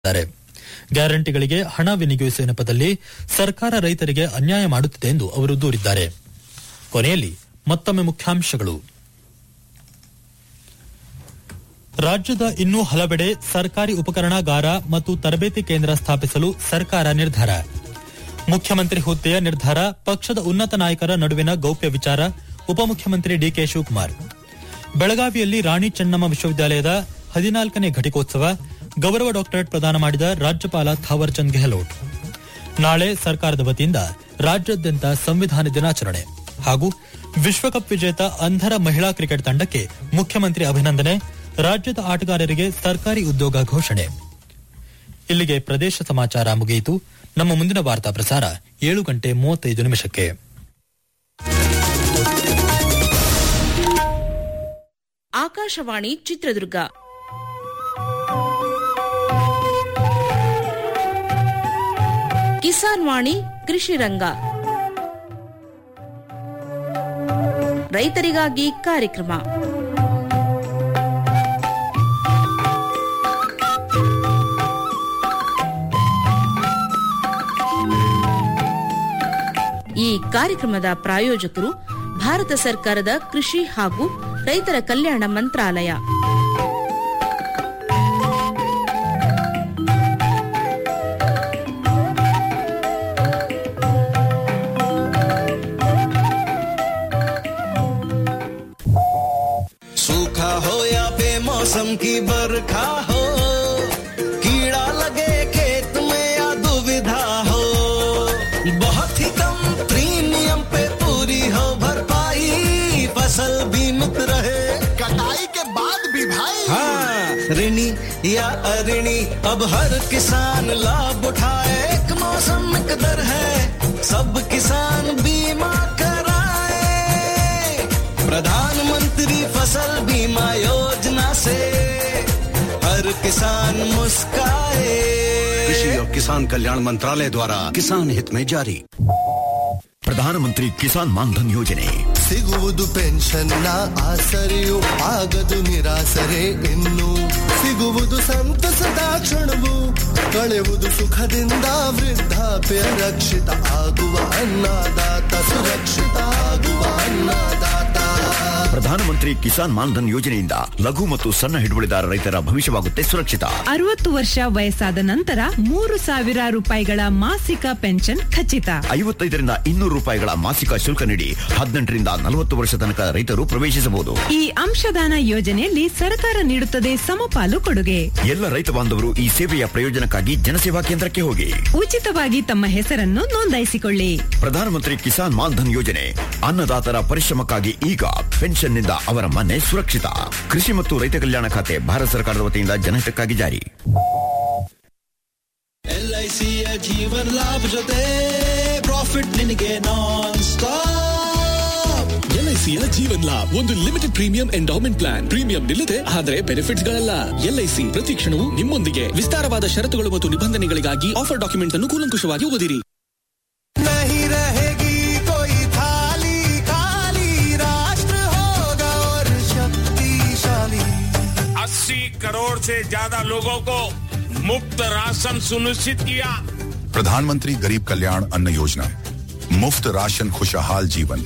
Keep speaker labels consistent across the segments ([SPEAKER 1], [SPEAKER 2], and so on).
[SPEAKER 1] ಹೇಳಿದ್ದಾರೆ ಗ್ಯಾರಂಟಿಗಳಿಗೆ ಹಣ ವಿನಿಯೋಗಿಸುವ ನೆಪದಲ್ಲಿ ಸರ್ಕಾರ ರೈತರಿಗೆ ಅನ್ಯಾಯ ಮಾಡುತ್ತಿದೆ ಎಂದು ಅವರು ದೂರಿದ್ದಾರೆ ಕೊನೆಯಲ್ಲಿ ಮತ್ತೊಮ್ಮೆ ಮುಖ್ಯಾಂಶಗಳು ರಾಜ್ಯದ ಇನ್ನೂ ಹಲವೆಡೆ ಸರ್ಕಾರಿ ಉಪಕರಣಾಗಾರ ಮತ್ತು ತರಬೇತಿ ಕೇಂದ್ರ ಸ್ಥಾಪಿಸಲು ಸರ್ಕಾರ ನಿರ್ಧಾರ ಮುಖ್ಯಮಂತ್ರಿ ಹುದ್ದೆಯ ನಿರ್ಧಾರ ಪಕ್ಷದ ಉನ್ನತ ನಾಯಕರ ನಡುವಿನ ಗೌಪ್ಯ ವಿಚಾರ ಉಪಮುಖ್ಯಮಂತ್ರಿ ಡಿಕೆ ಶಿವಕುಮಾರ್ ಬೆಳಗಾವಿಯಲ್ಲಿ ರಾಣಿ ಚೆನ್ನಮ್ಮ ವಿಶ್ವವಿದ್ಯಾಲಯದ ಹದಿನಾಲ್ಕನೇ ಘಟಿಕೋತ್ಸವ ಗೌರವ ಡಾಕ್ಟರೇಟ್ ಪ್ರದಾನ ಮಾಡಿದ ರಾಜ್ಯಪಾಲ ಥಾವರ್ ಚಂದ್ ಗೆಹ್ಲೋಟ್ ನಾಳೆ ಸರ್ಕಾರದ ವತಿಯಿಂದ ರಾಜ್ಯಾದ್ಯಂತ ಸಂವಿಧಾನ ದಿನಾಚರಣೆ ಹಾಗೂ ವಿಶ್ವಕಪ್ ವಿಜೇತ ಅಂಧರ ಮಹಿಳಾ ಕ್ರಿಕೆಟ್ ತಂಡಕ್ಕೆ ಮುಖ್ಯಮಂತ್ರಿ ಅಭಿನಂದನೆ ರಾಜ್ಯದ ಆಟಗಾರರಿಗೆ ಸರ್ಕಾರಿ ಉದ್ಯೋಗ ಘೋಷಣೆ ಇಲ್ಲಿಗೆ ಪ್ರದೇಶ ಸಮಾಚಾರ ಮುಗಿಯಿತು ನಮ್ಮ ಮುಂದಿನ ವಾರ್ತಾ ಪ್ರಸಾರ ಏಳು ಗಂಟೆ ಮೂವತ್ತೈದು ನಿಮಿಷಕ್ಕೆ
[SPEAKER 2] ಆಕಾಶವಾಣಿ ಚಿತ್ರದುರ್ಗ ಕಿಸಾನ್ ವಾಣಿ ಕೃಷಿ ರಂಗ ರೈತರಿಗಾಗಿ ಕಾರ್ಯಕ್ರಮ ಈ ಕಾರ್ಯಕ್ರಮದ ಪ್ರಾಯೋಜಕರು ಭಾರತ ಸರ್ಕಾರದ ಕೃಷಿ ಹಾಗೂ ರೈತರ ಕಲ್ಯಾಣ ಮಂತ್ರಾಲಯ
[SPEAKER 3] सूखा हो या बेमौसम की बरखा हो कीड़ा लगे खेत में या दुविधा हो बहुत ही कम प्रीमियम पे पूरी हो भरपाई फसल बीमित रहे
[SPEAKER 4] कटाई के बाद भी भाई
[SPEAKER 3] हाँ ऋणी या अऋणी अब हर किसान लाभ उठाए एक मौसम एक दर है सब किसान बीमा कराए प्रधानमंत्री फसल बीमा योजना से हर किसान मुस्काए
[SPEAKER 4] कृषि और किसान कल्याण मंत्रालय द्वारा किसान हित में जारी
[SPEAKER 5] ಪ್ರಧಾನಮಂತ್ರಿ ಕಿಸಾನ್ ಮಾನ್ಧನ್ ಯೋಜನೆ
[SPEAKER 6] ಸಿಗುವುದು ಪೆನ್ಷನ್ನ ಆಸರೆಯು ಆಗದು ನಿರಾಸರೆ ಇನ್ನು ಸಿಗುವುದು ಸಂತಸದ ಕ್ಷಣವು ಕಳೆವುದು ಸುಖದಿಂದ ವೃದ್ಧಾಪ್ಯ ರಕ್ಷಿತ ಆಗುವ ಅನ್ನದಾತ ಸುರಕ್ಷಿತ ಆಗುವ ಅನ್ನದಾತ
[SPEAKER 5] ಪ್ರಧಾನಮಂತ್ರಿ ಕಿಸಾನ್ ಮಾನ್ಧನ್ ಯೋಜನೆಯಿಂದ ಲಘು ಮತ್ತು ಸಣ್ಣ ಹಿಡುವಳಿದಾರ ರೈತರ ಭವಿಷ್ಯವಾಗುತ್ತೆ ಸುರಕ್ಷಿತ
[SPEAKER 7] ಅರವತ್ತು ವರ್ಷ ವಯಸ್ಸಾದ ನಂತರ ಮೂರು ಸಾವಿರ ರೂಪಾಯಿಗಳ ಮಾಸಿಕ ಪೆನ್ಷನ್ ಖಚಿತ
[SPEAKER 5] ಐವತ್ತೈದರಿಂದ ಇನ್ನೂರು ರೂಪಾಯಿಗಳ ಮಾಸಿಕ ಶುಲ್ಕ ನೀಡಿ ಹದಿನೆಂಟರಿಂದ ನಲವತ್ತು ವರ್ಷ ತನಕ ರೈತರು ಪ್ರವೇಶಿಸಬಹುದು
[SPEAKER 7] ಈ ಅಂಶದಾನ ಯೋಜನೆಯಲ್ಲಿ ಸರ್ಕಾರ ನೀಡುತ್ತದೆ ಸಮಪಾಲು ಕೊಡುಗೆ
[SPEAKER 5] ಎಲ್ಲ ರೈತ ಬಾಂಧವರು ಈ ಸೇವೆಯ ಪ್ರಯೋಜನಕ್ಕಾಗಿ ಜನಸೇವಾ ಕೇಂದ್ರಕ್ಕೆ ಹೋಗಿ
[SPEAKER 7] ಉಚಿತವಾಗಿ ತಮ್ಮ ಹೆಸರನ್ನು ನೋಂದಾಯಿಸಿಕೊಳ್ಳಿ
[SPEAKER 5] ಪ್ರಧಾನಮಂತ್ರಿ ಕಿಸಾನ್ ಮಾನ್ಧನ್ ಯೋಜನೆ ಅನ್ನದಾತರ ಪರಿಶ್ರಮಕ್ಕಾಗಿ ಈಗ ಪೆನ್ಷನ್ನಿಂದ ಅವರ ಮನೆ ಸುರಕ್ಷಿತ ಕೃಷಿ ಮತ್ತು ರೈತ ಕಲ್ಯಾಣ ಖಾತೆ ಭಾರತ ಸರ್ಕಾರದ ವತಿಯಿಂದ ಜನಹಿತಕ್ಕಾಗಿ ಜಾರಿ
[SPEAKER 3] ಎಲ್ ಐ ಸಿಯ ಜೀವನ ಲಾಭ ಜೊತೆ ಪ್ರಾಫಿಟ್ ನಿನಗೆ ನಾನ್ ಸ್ಟಾಪ್
[SPEAKER 8] ಎಲ್ಐಸಿಯ ಜೀವನ್ ಲಾಭ್ ಒಂದು limited premium endowment plan premium ನಿಲ್ಲದೆ ಆದರೆ ಬೆನಿಫಿಟ್ಸ್ ಗಳಲ್ಲ ಎಲ್ಐಸಿ ಪ್ರತಿ ಕ್ಷಣವೂ ನಿಮ್ಮೊಂದಿಗೆ ವಿಸ್ತಾರವಾದ ಷರತ್ತುಗಳು ಮತ್ತು ನಿಬಂಧನೆಗಳಿಗಾಗಿ ಆಫರ್ ಡಾಕ್ಯುಮೆಂಟ್ ಅನ್ನು ಕೂಲಂಕುಷವಾಗಿ ಓದಿರಿ
[SPEAKER 3] नहीं रहेगी कोई थाली खाली राष्ट्र होगा और शक्तिशाली
[SPEAKER 9] अस्सी करोड़ से ज्यादा लोगों को मुफ्त राशन सुनिश्चित किया
[SPEAKER 4] प्रधानमंत्री गरीब कल्याण अन्न योजना मुफ्त राशन खुशहाल जीवन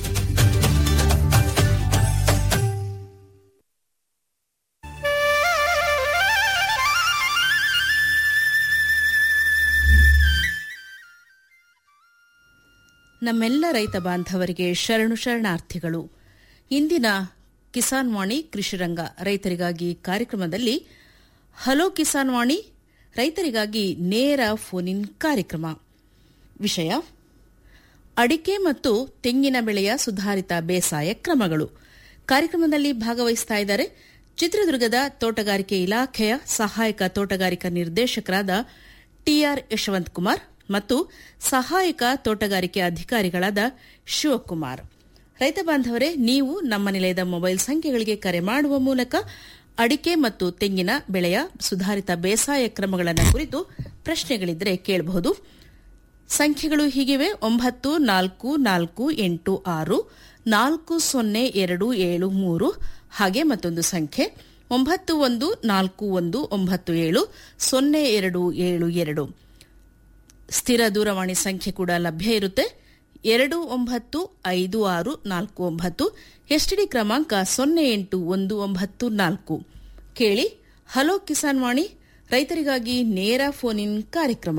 [SPEAKER 2] ನಮ್ಮೆಲ್ಲ ರೈತ ಬಾಂಧವರಿಗೆ ಶರಣು ಶರಣಾರ್ಥಿಗಳು ಇಂದಿನ ಕಿಸಾನ್ ವಾಣಿ ಕೃಷಿರಂಗ ರೈತರಿಗಾಗಿ ಕಾರ್ಯಕ್ರಮದಲ್ಲಿ ಹಲೋ ಕಿಸಾನ್ ವಾಣಿ ರೈತರಿಗಾಗಿ ನೇರ ಫೋನ್ ಇನ್ ಕಾರ್ಯಕ್ರಮ ವಿಷಯ ಅಡಿಕೆ ಮತ್ತು ತೆಂಗಿನ ಬೆಳೆಯ ಸುಧಾರಿತ ಬೇಸಾಯ ಕ್ರಮಗಳು ಕಾರ್ಯಕ್ರಮದಲ್ಲಿ ಭಾಗವಹಿಸ್ತಾ ಇದ್ದಾರೆ ಚಿತ್ರದುರ್ಗದ ತೋಟಗಾರಿಕೆ ಇಲಾಖೆಯ ಸಹಾಯಕ ತೋಟಗಾರಿಕಾ ನಿರ್ದೇಶಕರಾದ ಟಿಆರ್ ಯಶವಂತ್ ಕುಮಾರ್ ಮತ್ತು ಸಹಾಯಕ ತೋಟಗಾರಿಕೆ ಅಧಿಕಾರಿಗಳಾದ ಶಿವಕುಮಾರ್ ರೈತ ಬಾಂಧವರೇ ನೀವು ನಮ್ಮ ನಿಲಯದ ಮೊಬೈಲ್ ಸಂಖ್ಯೆಗಳಿಗೆ ಕರೆ ಮಾಡುವ ಮೂಲಕ ಅಡಿಕೆ ಮತ್ತು ತೆಂಗಿನ ಬೆಳೆಯ ಸುಧಾರಿತ ಬೇಸಾಯ ಕ್ರಮಗಳನ್ನು ಕುರಿತು ಪ್ರಶ್ನೆಗಳಿದ್ದರೆ ಕೇಳಬಹುದು ಸಂಖ್ಯೆಗಳು ಹೀಗಿವೆ ಒಂಬತ್ತು ನಾಲ್ಕು ನಾಲ್ಕು ಎಂಟು ಆರು ನಾಲ್ಕು ಸೊನ್ನೆ ಎರಡು ಏಳು ಮೂರು ಹಾಗೆ ಮತ್ತೊಂದು ಸಂಖ್ಯೆ ಒಂಬತ್ತು ಒಂದು ನಾಲ್ಕು ಒಂದು ಒಂಬತ್ತು ಏಳು ಸೊನ್ನೆ ಎರಡು ಏಳು ಎರಡು ಸ್ಥಿರ ದೂರವಾಣಿ ಸಂಖ್ಯೆ ಕೂಡ ಲಭ್ಯ ಇರುತ್ತೆ ಎರಡು ಒಂಬತ್ತು ಐದು ಆರು ನಾಲ್ಕು ಒಂಬತ್ತು ಎಸ್ಟಿಡಿ ಕ್ರಮಾಂಕ ಸೊನ್ನೆ ಎಂಟು ಒಂದು ಒಂಬತ್ತು ನಾಲ್ಕು ಕೇಳಿ ಹಲೋ ಕಿಸಾನ್ ವಾಣಿ ರೈತರಿಗಾಗಿ ನೇರ ಫೋನ್ ಇನ್ ಕಾರ್ಯಕ್ರಮ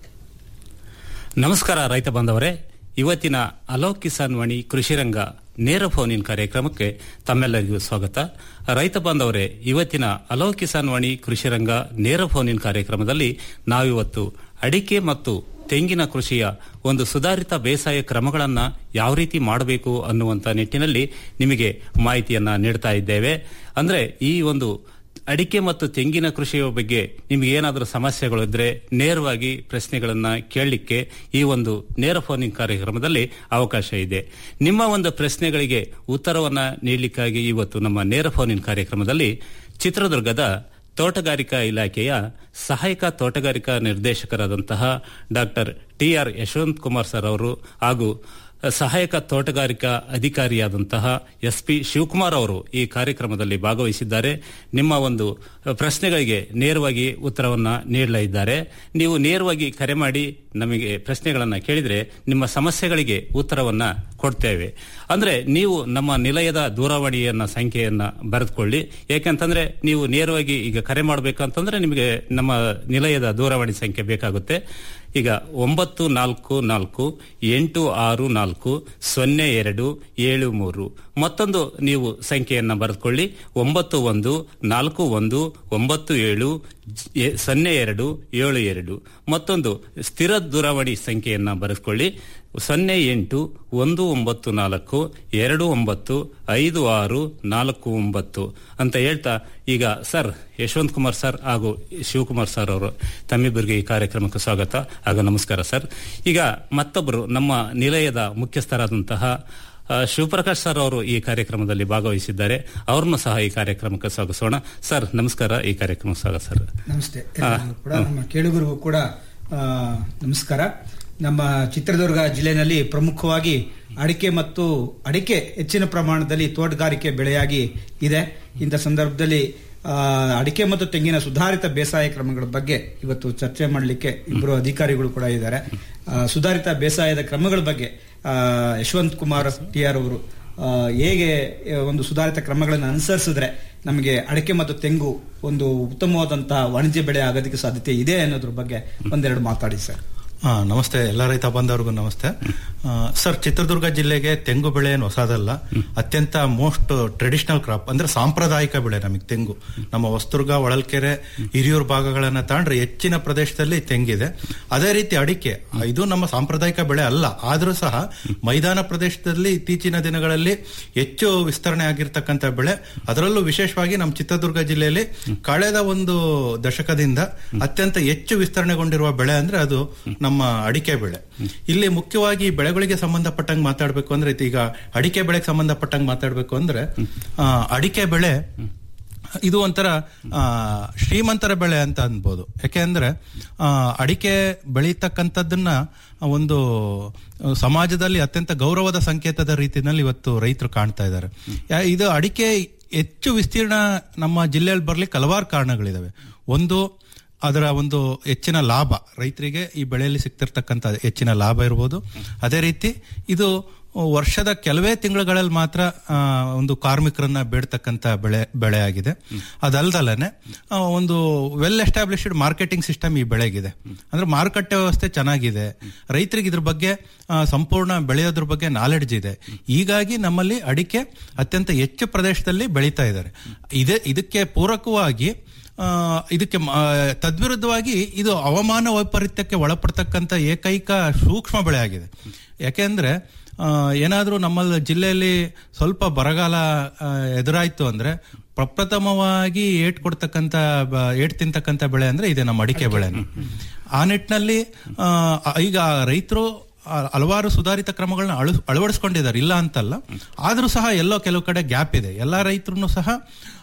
[SPEAKER 10] ನಮಸ್ಕಾರ ರೈತ ಬಾಂಧವರೇ ಇವತ್ತಿನ ಅಲೋ ಕಿಸಾನ್ ವಾಣಿ ಕೃಷಿರಂಗ ನೇರ ಫೋನ್ ಇನ್ ಕಾರ್ಯಕ್ರಮಕ್ಕೆ ತಮ್ಮೆಲ್ಲರಿಗೂ ಸ್ವಾಗತ ರೈತ ಬಾಂಧವರೇ ಇವತ್ತಿನ ಅಲೋ ಕಿಸಾನ್ ವಾಣಿ ಕೃಷಿರಂಗ ನೇರ ಫೋನ್ ಇನ್ ಕಾರ್ಯಕ್ರಮದಲ್ಲಿ ನಾವಿವತ್ತು ಅಡಿಕೆ ಮತ್ತು ತೆಂಗಿನ ಕೃಷಿಯ ಒಂದು ಸುಧಾರಿತ ಬೇಸಾಯ ಕ್ರಮಗಳನ್ನು ಯಾವ ರೀತಿ ಮಾಡಬೇಕು ಅನ್ನುವಂತ ನಿಟ್ಟಿನಲ್ಲಿ ನಿಮಗೆ ಮಾಹಿತಿಯನ್ನ ನೀಡ್ತಾ ಇದ್ದೇವೆ ಅಂದ್ರೆ ಈ ಒಂದು ಅಡಿಕೆ ಮತ್ತು ತೆಂಗಿನ ಕೃಷಿಯ ಬಗ್ಗೆ ನಿಮಗೆ ಏನಾದರೂ ಸಮಸ್ಯೆಗಳಿದ್ರೆ ನೇರವಾಗಿ ಪ್ರಶ್ನೆಗಳನ್ನ ಕೇಳಲಿಕ್ಕೆ ಈ ಒಂದು ನೇರ ಫೋನಿಂಗ್ ಕಾರ್ಯಕ್ರಮದಲ್ಲಿ ಅವಕಾಶ ಇದೆ ನಿಮ್ಮ ಒಂದು ಪ್ರಶ್ನೆಗಳಿಗೆ ಉತ್ತರವನ್ನ ನೀಡಲಿಕ್ಕಾಗಿ ಇವತ್ತು ನಮ್ಮ ನೇರ ಫೋನಿನ್ ಕಾರ್ಯಕ್ರಮದಲ್ಲಿ ಚಿತ್ರದುರ್ಗದ ತೋಟಗಾರಿಕಾ ಇಲಾಖೆಯ ಸಹಾಯಕ ತೋಟಗಾರಿಕಾ ನಿರ್ದೇಶಕರಾದಂತಹ doctor TR Yashwant Kumar sir ಅವರು ಹಾಗೂ ಸಹಾಯಕ ತೋಟಗಾರಿಕಾ ಅಧಿಕಾರಿಯಾದಂತಹ ಎಸ್ ಪಿ ಶಿವಕುಮಾರ್ ಅವರು ಈ ಕಾರ್ಯಕ್ರಮದಲ್ಲಿ ಭಾಗವಹಿಸಿದ್ದಾರೆ ನಿಮ್ಮ ಒಂದು ಪ್ರಶ್ನೆಗಳಿಗೆ ನೇರವಾಗಿ ಉತ್ತರವನ್ನ ನೀಡಲಿದ್ದಾರೆ ನೀವು ನೇರವಾಗಿ ಕರೆ ಮಾಡಿ ನಮಗೆ ಪ್ರಶ್ನೆಗಳನ್ನ ಕೇಳಿದ್ರೆ ನಿಮ್ಮ ಸಮಸ್ಯೆಗಳಿಗೆ ಉತ್ತರವನ್ನ ಕೊಡ್ತೇವೆ ಅಂದ್ರೆ ನೀವು ನಮ್ಮ ನಿಲಯದ ದೂರವಾಣಿಯನ್ನ ಸಂಖ್ಯೆಯನ್ನ ಬರೆದುಕೊಳ್ಳಿ ಯಾಕಂತಂದ್ರೆ ನೀವು ನೇರವಾಗಿ ಈಗ ಕರೆ ಮಾಡಬೇಕಂತಂದ್ರೆ ನಿಮಗೆ ನಮ್ಮ ನಿಲಯದ ದೂರವಾಣಿ ಸಂಖ್ಯೆ ಬೇಕಾಗುತ್ತೆ ಈಗ ಒಂಬತ್ತು ನಾಲ್ಕು ನಾಲ್ಕು ಎಂಟು ಆರು ನಾಲ್ಕು ಸೊನ್ನೆ ಎರಡು ಏಳು ಮೂರು ಮತ್ತೊಂದು ನೀವು ಸಂಖ್ಯೆಯನ್ನ ಬರೆದುಕೊಳ್ಳಿ ಒಂಬತ್ತು ಒಂದು ನಾಲ್ಕು ಒಂದು ಒಂಬತ್ತು ಏಳು ಜ- ಸೊನ್ನೆ ಎರಡು ಏಳು ಎರಡು ಮತ್ತೊಂದು ಸ್ಥಿರ ದೂರವಾಣಿ ಸಂಖ್ಯೆಯನ್ನ ಬರೆದುಕೊಳ್ಳಿ ಸೊನ್ನೆ ಎಂಟು ಒಂದು ಒಂಬತ್ತು ನಾಲ್ಕು ಎರಡು ಒಂಬತ್ತು ಐದು ಆರು ನಾಲ್ಕು ಒಂಬತ್ತು ಅಂತ ಹೇಳ್ತಾ ಈಗ ಸರ್ ಯಶವಂತ್ ಕುಮಾರ್ ಸರ್ ಹಾಗೂ ಶಿವಕುಮಾರ್ ಸರ್ ಅವರು ತಮ್ಮಿಬ್ಬರಿಗೆ ಈ ಕಾರ್ಯಕ್ರಮಕ್ಕೆ ಸ್ವಾಗತ ಹಾಗೂ ನಮಸ್ಕಾರ ಸರ್ ಈಗ ಮತ್ತೊಬ್ಬರು ನಮ್ಮ ನಿಲಯದ ಮುಖ್ಯಸ್ಥರಾದಂತಹ ಆ, ಶಿವಪ್ರಕಾಶ್ ಸರ್ ಅವರು ಈ ಕಾರ್ಯಕ್ರಮದಲ್ಲಿ ಭಾಗವಹಿಸಿದ್ದಾರೆ ಅವ್ರನ್ನು ಸಹ ಈ ಕಾರ್ಯಕ್ರಮಕ್ಕೆ ಸ್ವಾಗತಿಸೋಣ ಸರ್ ನಮಸ್ಕಾರ ಈ ಕಾರ್ಯಕ್ರಮಕ್ಕೆ ಸ್ವಾಗತ ಸರ್
[SPEAKER 11] ನಮಸ್ತೆ
[SPEAKER 10] ಹಾ,
[SPEAKER 11] ಎಲ್ಲರಿಗೂ ಕೂಡ ನಮ್ಮ ಕೇಳುಗರಿಗೂ ಕೂಡ ಆ, ನಮಸ್ಕಾರ ನಮ್ಮ ಚಿತ್ರದುರ್ಗ ಜಿಲ್ಲೆಯಲ್ಲಿ ಪ್ರಮುಖವಾಗಿ ಅಡಿಕೆ ಮತ್ತು ಅಡಿಕೆ ಹೆಚ್ಚಿನ ಪ್ರಮಾಣದಲ್ಲಿ ತೋಟಗಾರಿಕೆ ಬೆಳೆಯಾಗಿ ಇದೆ ಇಂಥ ಸಂದರ್ಭದಲ್ಲಿ ಆ, ಅಡಿಕೆ ಮತ್ತು ತೆಂಗಿನ ಸುಧಾರಿತ ಬೇಸಾಯ ಕ್ರಮಗಳ ಬಗ್ಗೆ ಇವತ್ತು ಚರ್ಚೆ ಮಾಡಲಿಕ್ಕೆ ಇಬ್ಬರು ಅಧಿಕಾರಿಗಳು ಕೂಡ ಇದ್ದಾರೆ ಆ, ಸುಧಾರಿತ ಬೇಸಾಯದ ಕ್ರಮಗಳ ಬಗ್ಗೆ ಆ, ಯಶವಂತ್ ಕುಮಾರ್ ಟಿ ಆರ್ ಅವರು ಆ, ಹೇಗೆ ಆ, ಒಂದು ಸುಧಾರಿತ ಕ್ರಮಗಳನ್ನು ಅನುಸರಿಸಿದ್ರೆ ನಮಗೆ ಅಡಿಕೆ ಮತ್ತು ತೆಂಗು ಒಂದು ಉತ್ತಮವಾದಂತಹ ವಾಣಿಜ್ಯ ಬೆಳೆ ಆಗೋದಕ್ಕೆ ಸಾಧ್ಯತೆ ಇದೆ ಅನ್ನೋದ್ರ ಬಗ್ಗೆ ಒಂದೆರಡು ಮಾತಾಡಿ ಸರ್
[SPEAKER 12] ಆ, ನಮಸ್ತೆ ಎಲ್ಲ ರೈತ ಬಾಂಧವರಿಗೂ ನಮಸ್ತೆ ಆ, ಸರ್ ಚಿತ್ರದುರ್ಗ ಜಿಲ್ಲೆಗೆ ತೆಂಗು ಬೆಳೆ ಏನು ಹೊಸದಲ್ಲ ಅತ್ಯಂತ ಮೋಸ್ಟ್ ಟ್ರೆಡಿಷನಲ್ ಕ್ರಾಪ್ ಅಂದ್ರೆ ಸಾಂಪ್ರದಾಯಿಕ ಬೆಳೆ ನಮಗೆ ತೆಂಗು ನಮ್ಮ ಹೊಸದುರ್ಗ ಹೊಳಲ್ಕೆರೆ ಹಿರಿಯೂರು ಭಾಗಗಳನ್ನ ತಾಂಡ್ರೆ ಹೆಚ್ಚಿನ ಪ್ರದೇಶದಲ್ಲಿ ತೆಂಗಿದೆ ಅದೇ ರೀತಿ ಅಡಿಕೆ ಆ, ಇದು ನಮ್ಮ ಸಾಂಪ್ರದಾಯಿಕ ಬೆಳೆ ಅಲ್ಲ ಆದ್ರೂ ಸಹ ಮೈದಾನ ಪ್ರದೇಶದಲ್ಲಿ ಇತ್ತೀಚಿನ ದಿನಗಳಲ್ಲಿ ಹೆಚ್ಚು ವಿಸ್ತರಣೆ ಆಗಿರ್ತಕ್ಕಂಥ ಬೆಳೆ ಅದರಲ್ಲೂ ವಿಶೇಷವಾಗಿ ನಮ್ಮ ಚಿತ್ರದುರ್ಗ ಜಿಲ್ಲೆಯಲ್ಲಿ ಕಳೆದ ಒಂದು ದಶಕದಿಂದ ಅತ್ಯಂತ ಹೆಚ್ಚು ವಿಸ್ತರಣೆಗೊಂಡಿರುವ ಬೆಳೆ ಅಂದ್ರೆ ಅದು ನಮ್ಮ ಅಡಿಕೆ ಬೆಳೆ ಇಲ್ಲಿ ಮುಖ್ಯವಾಗಿ ಬೆಳೆಗಳಿಗೆ ಸಂಬಂಧಪಟ್ಟಂಗೆ ಮಾತಾಡಬೇಕು ಅಂದ್ರೆ ಈಗ ಅಡಿಕೆ ಬೆಳೆಗೆ ಸಂಬಂಧಪಟ್ಟಂಗೆ ಮಾತಾಡಬೇಕು ಅಂದ್ರೆ ಆ, ಅಡಿಕೆ ಬೆಳೆ ಇದು ಒಂಥರ ಆ, ಶ್ರೀಮಂತರ ಬೆಳೆ ಅಂತ ಅನ್ಬೋದು ಯಾಕೆಂದ್ರೆ ಆ, ಅಡಿಕೆ ಬೆಳೀತಕ್ಕಂಥದ್ದನ್ನ ಒಂದು ಆ, ಸಮಾಜದಲ್ಲಿ ಅತ್ಯಂತ ಗೌರವದ ಸಂಕೇತದ ರೀತಿಯಲ್ಲಿ ಇವತ್ತು ರೈತರು ಕಾಣ್ತಾ ಇದ್ದಾರೆ ಯಾ- ಇದು ಅಡಿಕೆ ಹೆಚ್ಚು ವಿಸ್ತೀರ್ಣ ನಮ್ಮ ಜಿಲ್ಲೆಯಲ್ಲಿ ಬರ್ಲಿಕ್ಕೆ ಹಲವಾರು ಕಾರಣಗಳಿದಾವೆ ಒಂದು ಅದರ ಒಂದು ಹೆಚ್ಚಿನ ಲಾಭ ರೈತರಿಗೆ ಈ ಬೆಳೆಯಲ್ಲಿ ಸಿಗ್ತಿರ್ತಕ್ಕಂಥ ಹೆಚ್ಚಿನ ಲಾಭ ಇರ್ಬೋದು ಅದೇ ರೀತಿ ಇದು ವರ್ಷದ ಕೆಲವೇ ತಿಂಗಳುಗಳಲ್ಲಿ ಮಾತ್ರ ಆ, ಒಂದು ಕಾರ್ಮಿಕರನ್ನ ಬೇಡ್ತಕ್ಕಂಥ ಬೆಳೆ ಬೆಳೆ ಆಗಿದೆ ಅದಲ್ದಲ್ಲೇ ಒಂದು ವೆಲ್ ಎಸ್ಟಾಬ್ಲಿಷ್ಡ್ ಮಾರ್ಕೆಟಿಂಗ್ ಸಿಸ್ಟಮ್ ಈ ಬೆಳೆಗಿದೆ ಅಂದ್ರೆ ಮಾರುಕಟ್ಟೆ ವ್ಯವಸ್ಥೆ ಚೆನ್ನಾಗಿದೆ ರೈತರಿಗೆ ಇದ್ರ ಬಗ್ಗೆ ಆ, ಸಂಪೂರ್ಣ ಬೆಳೆಯೋದ್ರ ಬಗ್ಗೆ ನಾಲೆಡ್ಜ್ ಇದೆ ಹೀಗಾಗಿ ನಮ್ಮಲ್ಲಿ ಅಡಿಕೆ ಅತ್ಯಂತ ಹೆಚ್ಚು ಪ್ರದೇಶದಲ್ಲಿ ಬೆಳೀತಾ ಇದ್ದಾರೆ ಇದೇ ಇದಕ್ಕೆ ಪೂರಕವಾಗಿ ಆ, ಇದಕ್ಕೆ ಮ- ಆ, ತದ್ವಿರುದ್ಧವಾಗಿ ಇದು ಹವಾಮಾನ ವೈಪರೀತ್ಯಕ್ಕೆ ಒಳಪಡ್ತಕ್ಕಂಥ ಏಕೈಕ ಸೂಕ್ಷ್ಮ ಬೆಳೆ ಆಗಿದೆ ಯಾಕೆಂದ್ರೆ ಆ, ಏನಾದ್ರೂ ನಮ್ಮ ಜಿಲ್ಲೆಯಲ್ಲಿ ಸ್ವಲ್ಪ ಬರಗಾಲ ಆ, ಎದುರಾಯ್ತು ಅಂದ್ರೆ ಪ್ರಪ್ರಥಮವಾಗಿ ಏಟ್ ಕೊಡ್ತಕ್ಕಂಥ ಬ- ಏಟ್ ತಿಂತಕ್ಕಂಥ ಬೆಳೆ ಅಂದ್ರೆ ಇದೆ ನಮ್ಮ ಅಡಿಕೆ ಬೆಳೆನೆ ಆ ನಿಟ್ಟಿನಲ್ಲಿ ಆ, ಈಗ ರೈತರು ಹಲವಾರು ಸುಧಾರಿತ ಕ್ರಮಗಳನ್ನ ಅಳು ಅಳವಡಿಸ್ಕೊಂಡಿದ್ದಾರೆ ಇಲ್ಲ ಅಂತಲ್ಲ ಆದ್ರೂ ಸಹ ಎಲ್ಲೋ ಕೆಲವು ಕಡೆ ಗ್ಯಾಪ್ ಇದೆ ಎಲ್ಲಾ ರೈತರು ಸಹ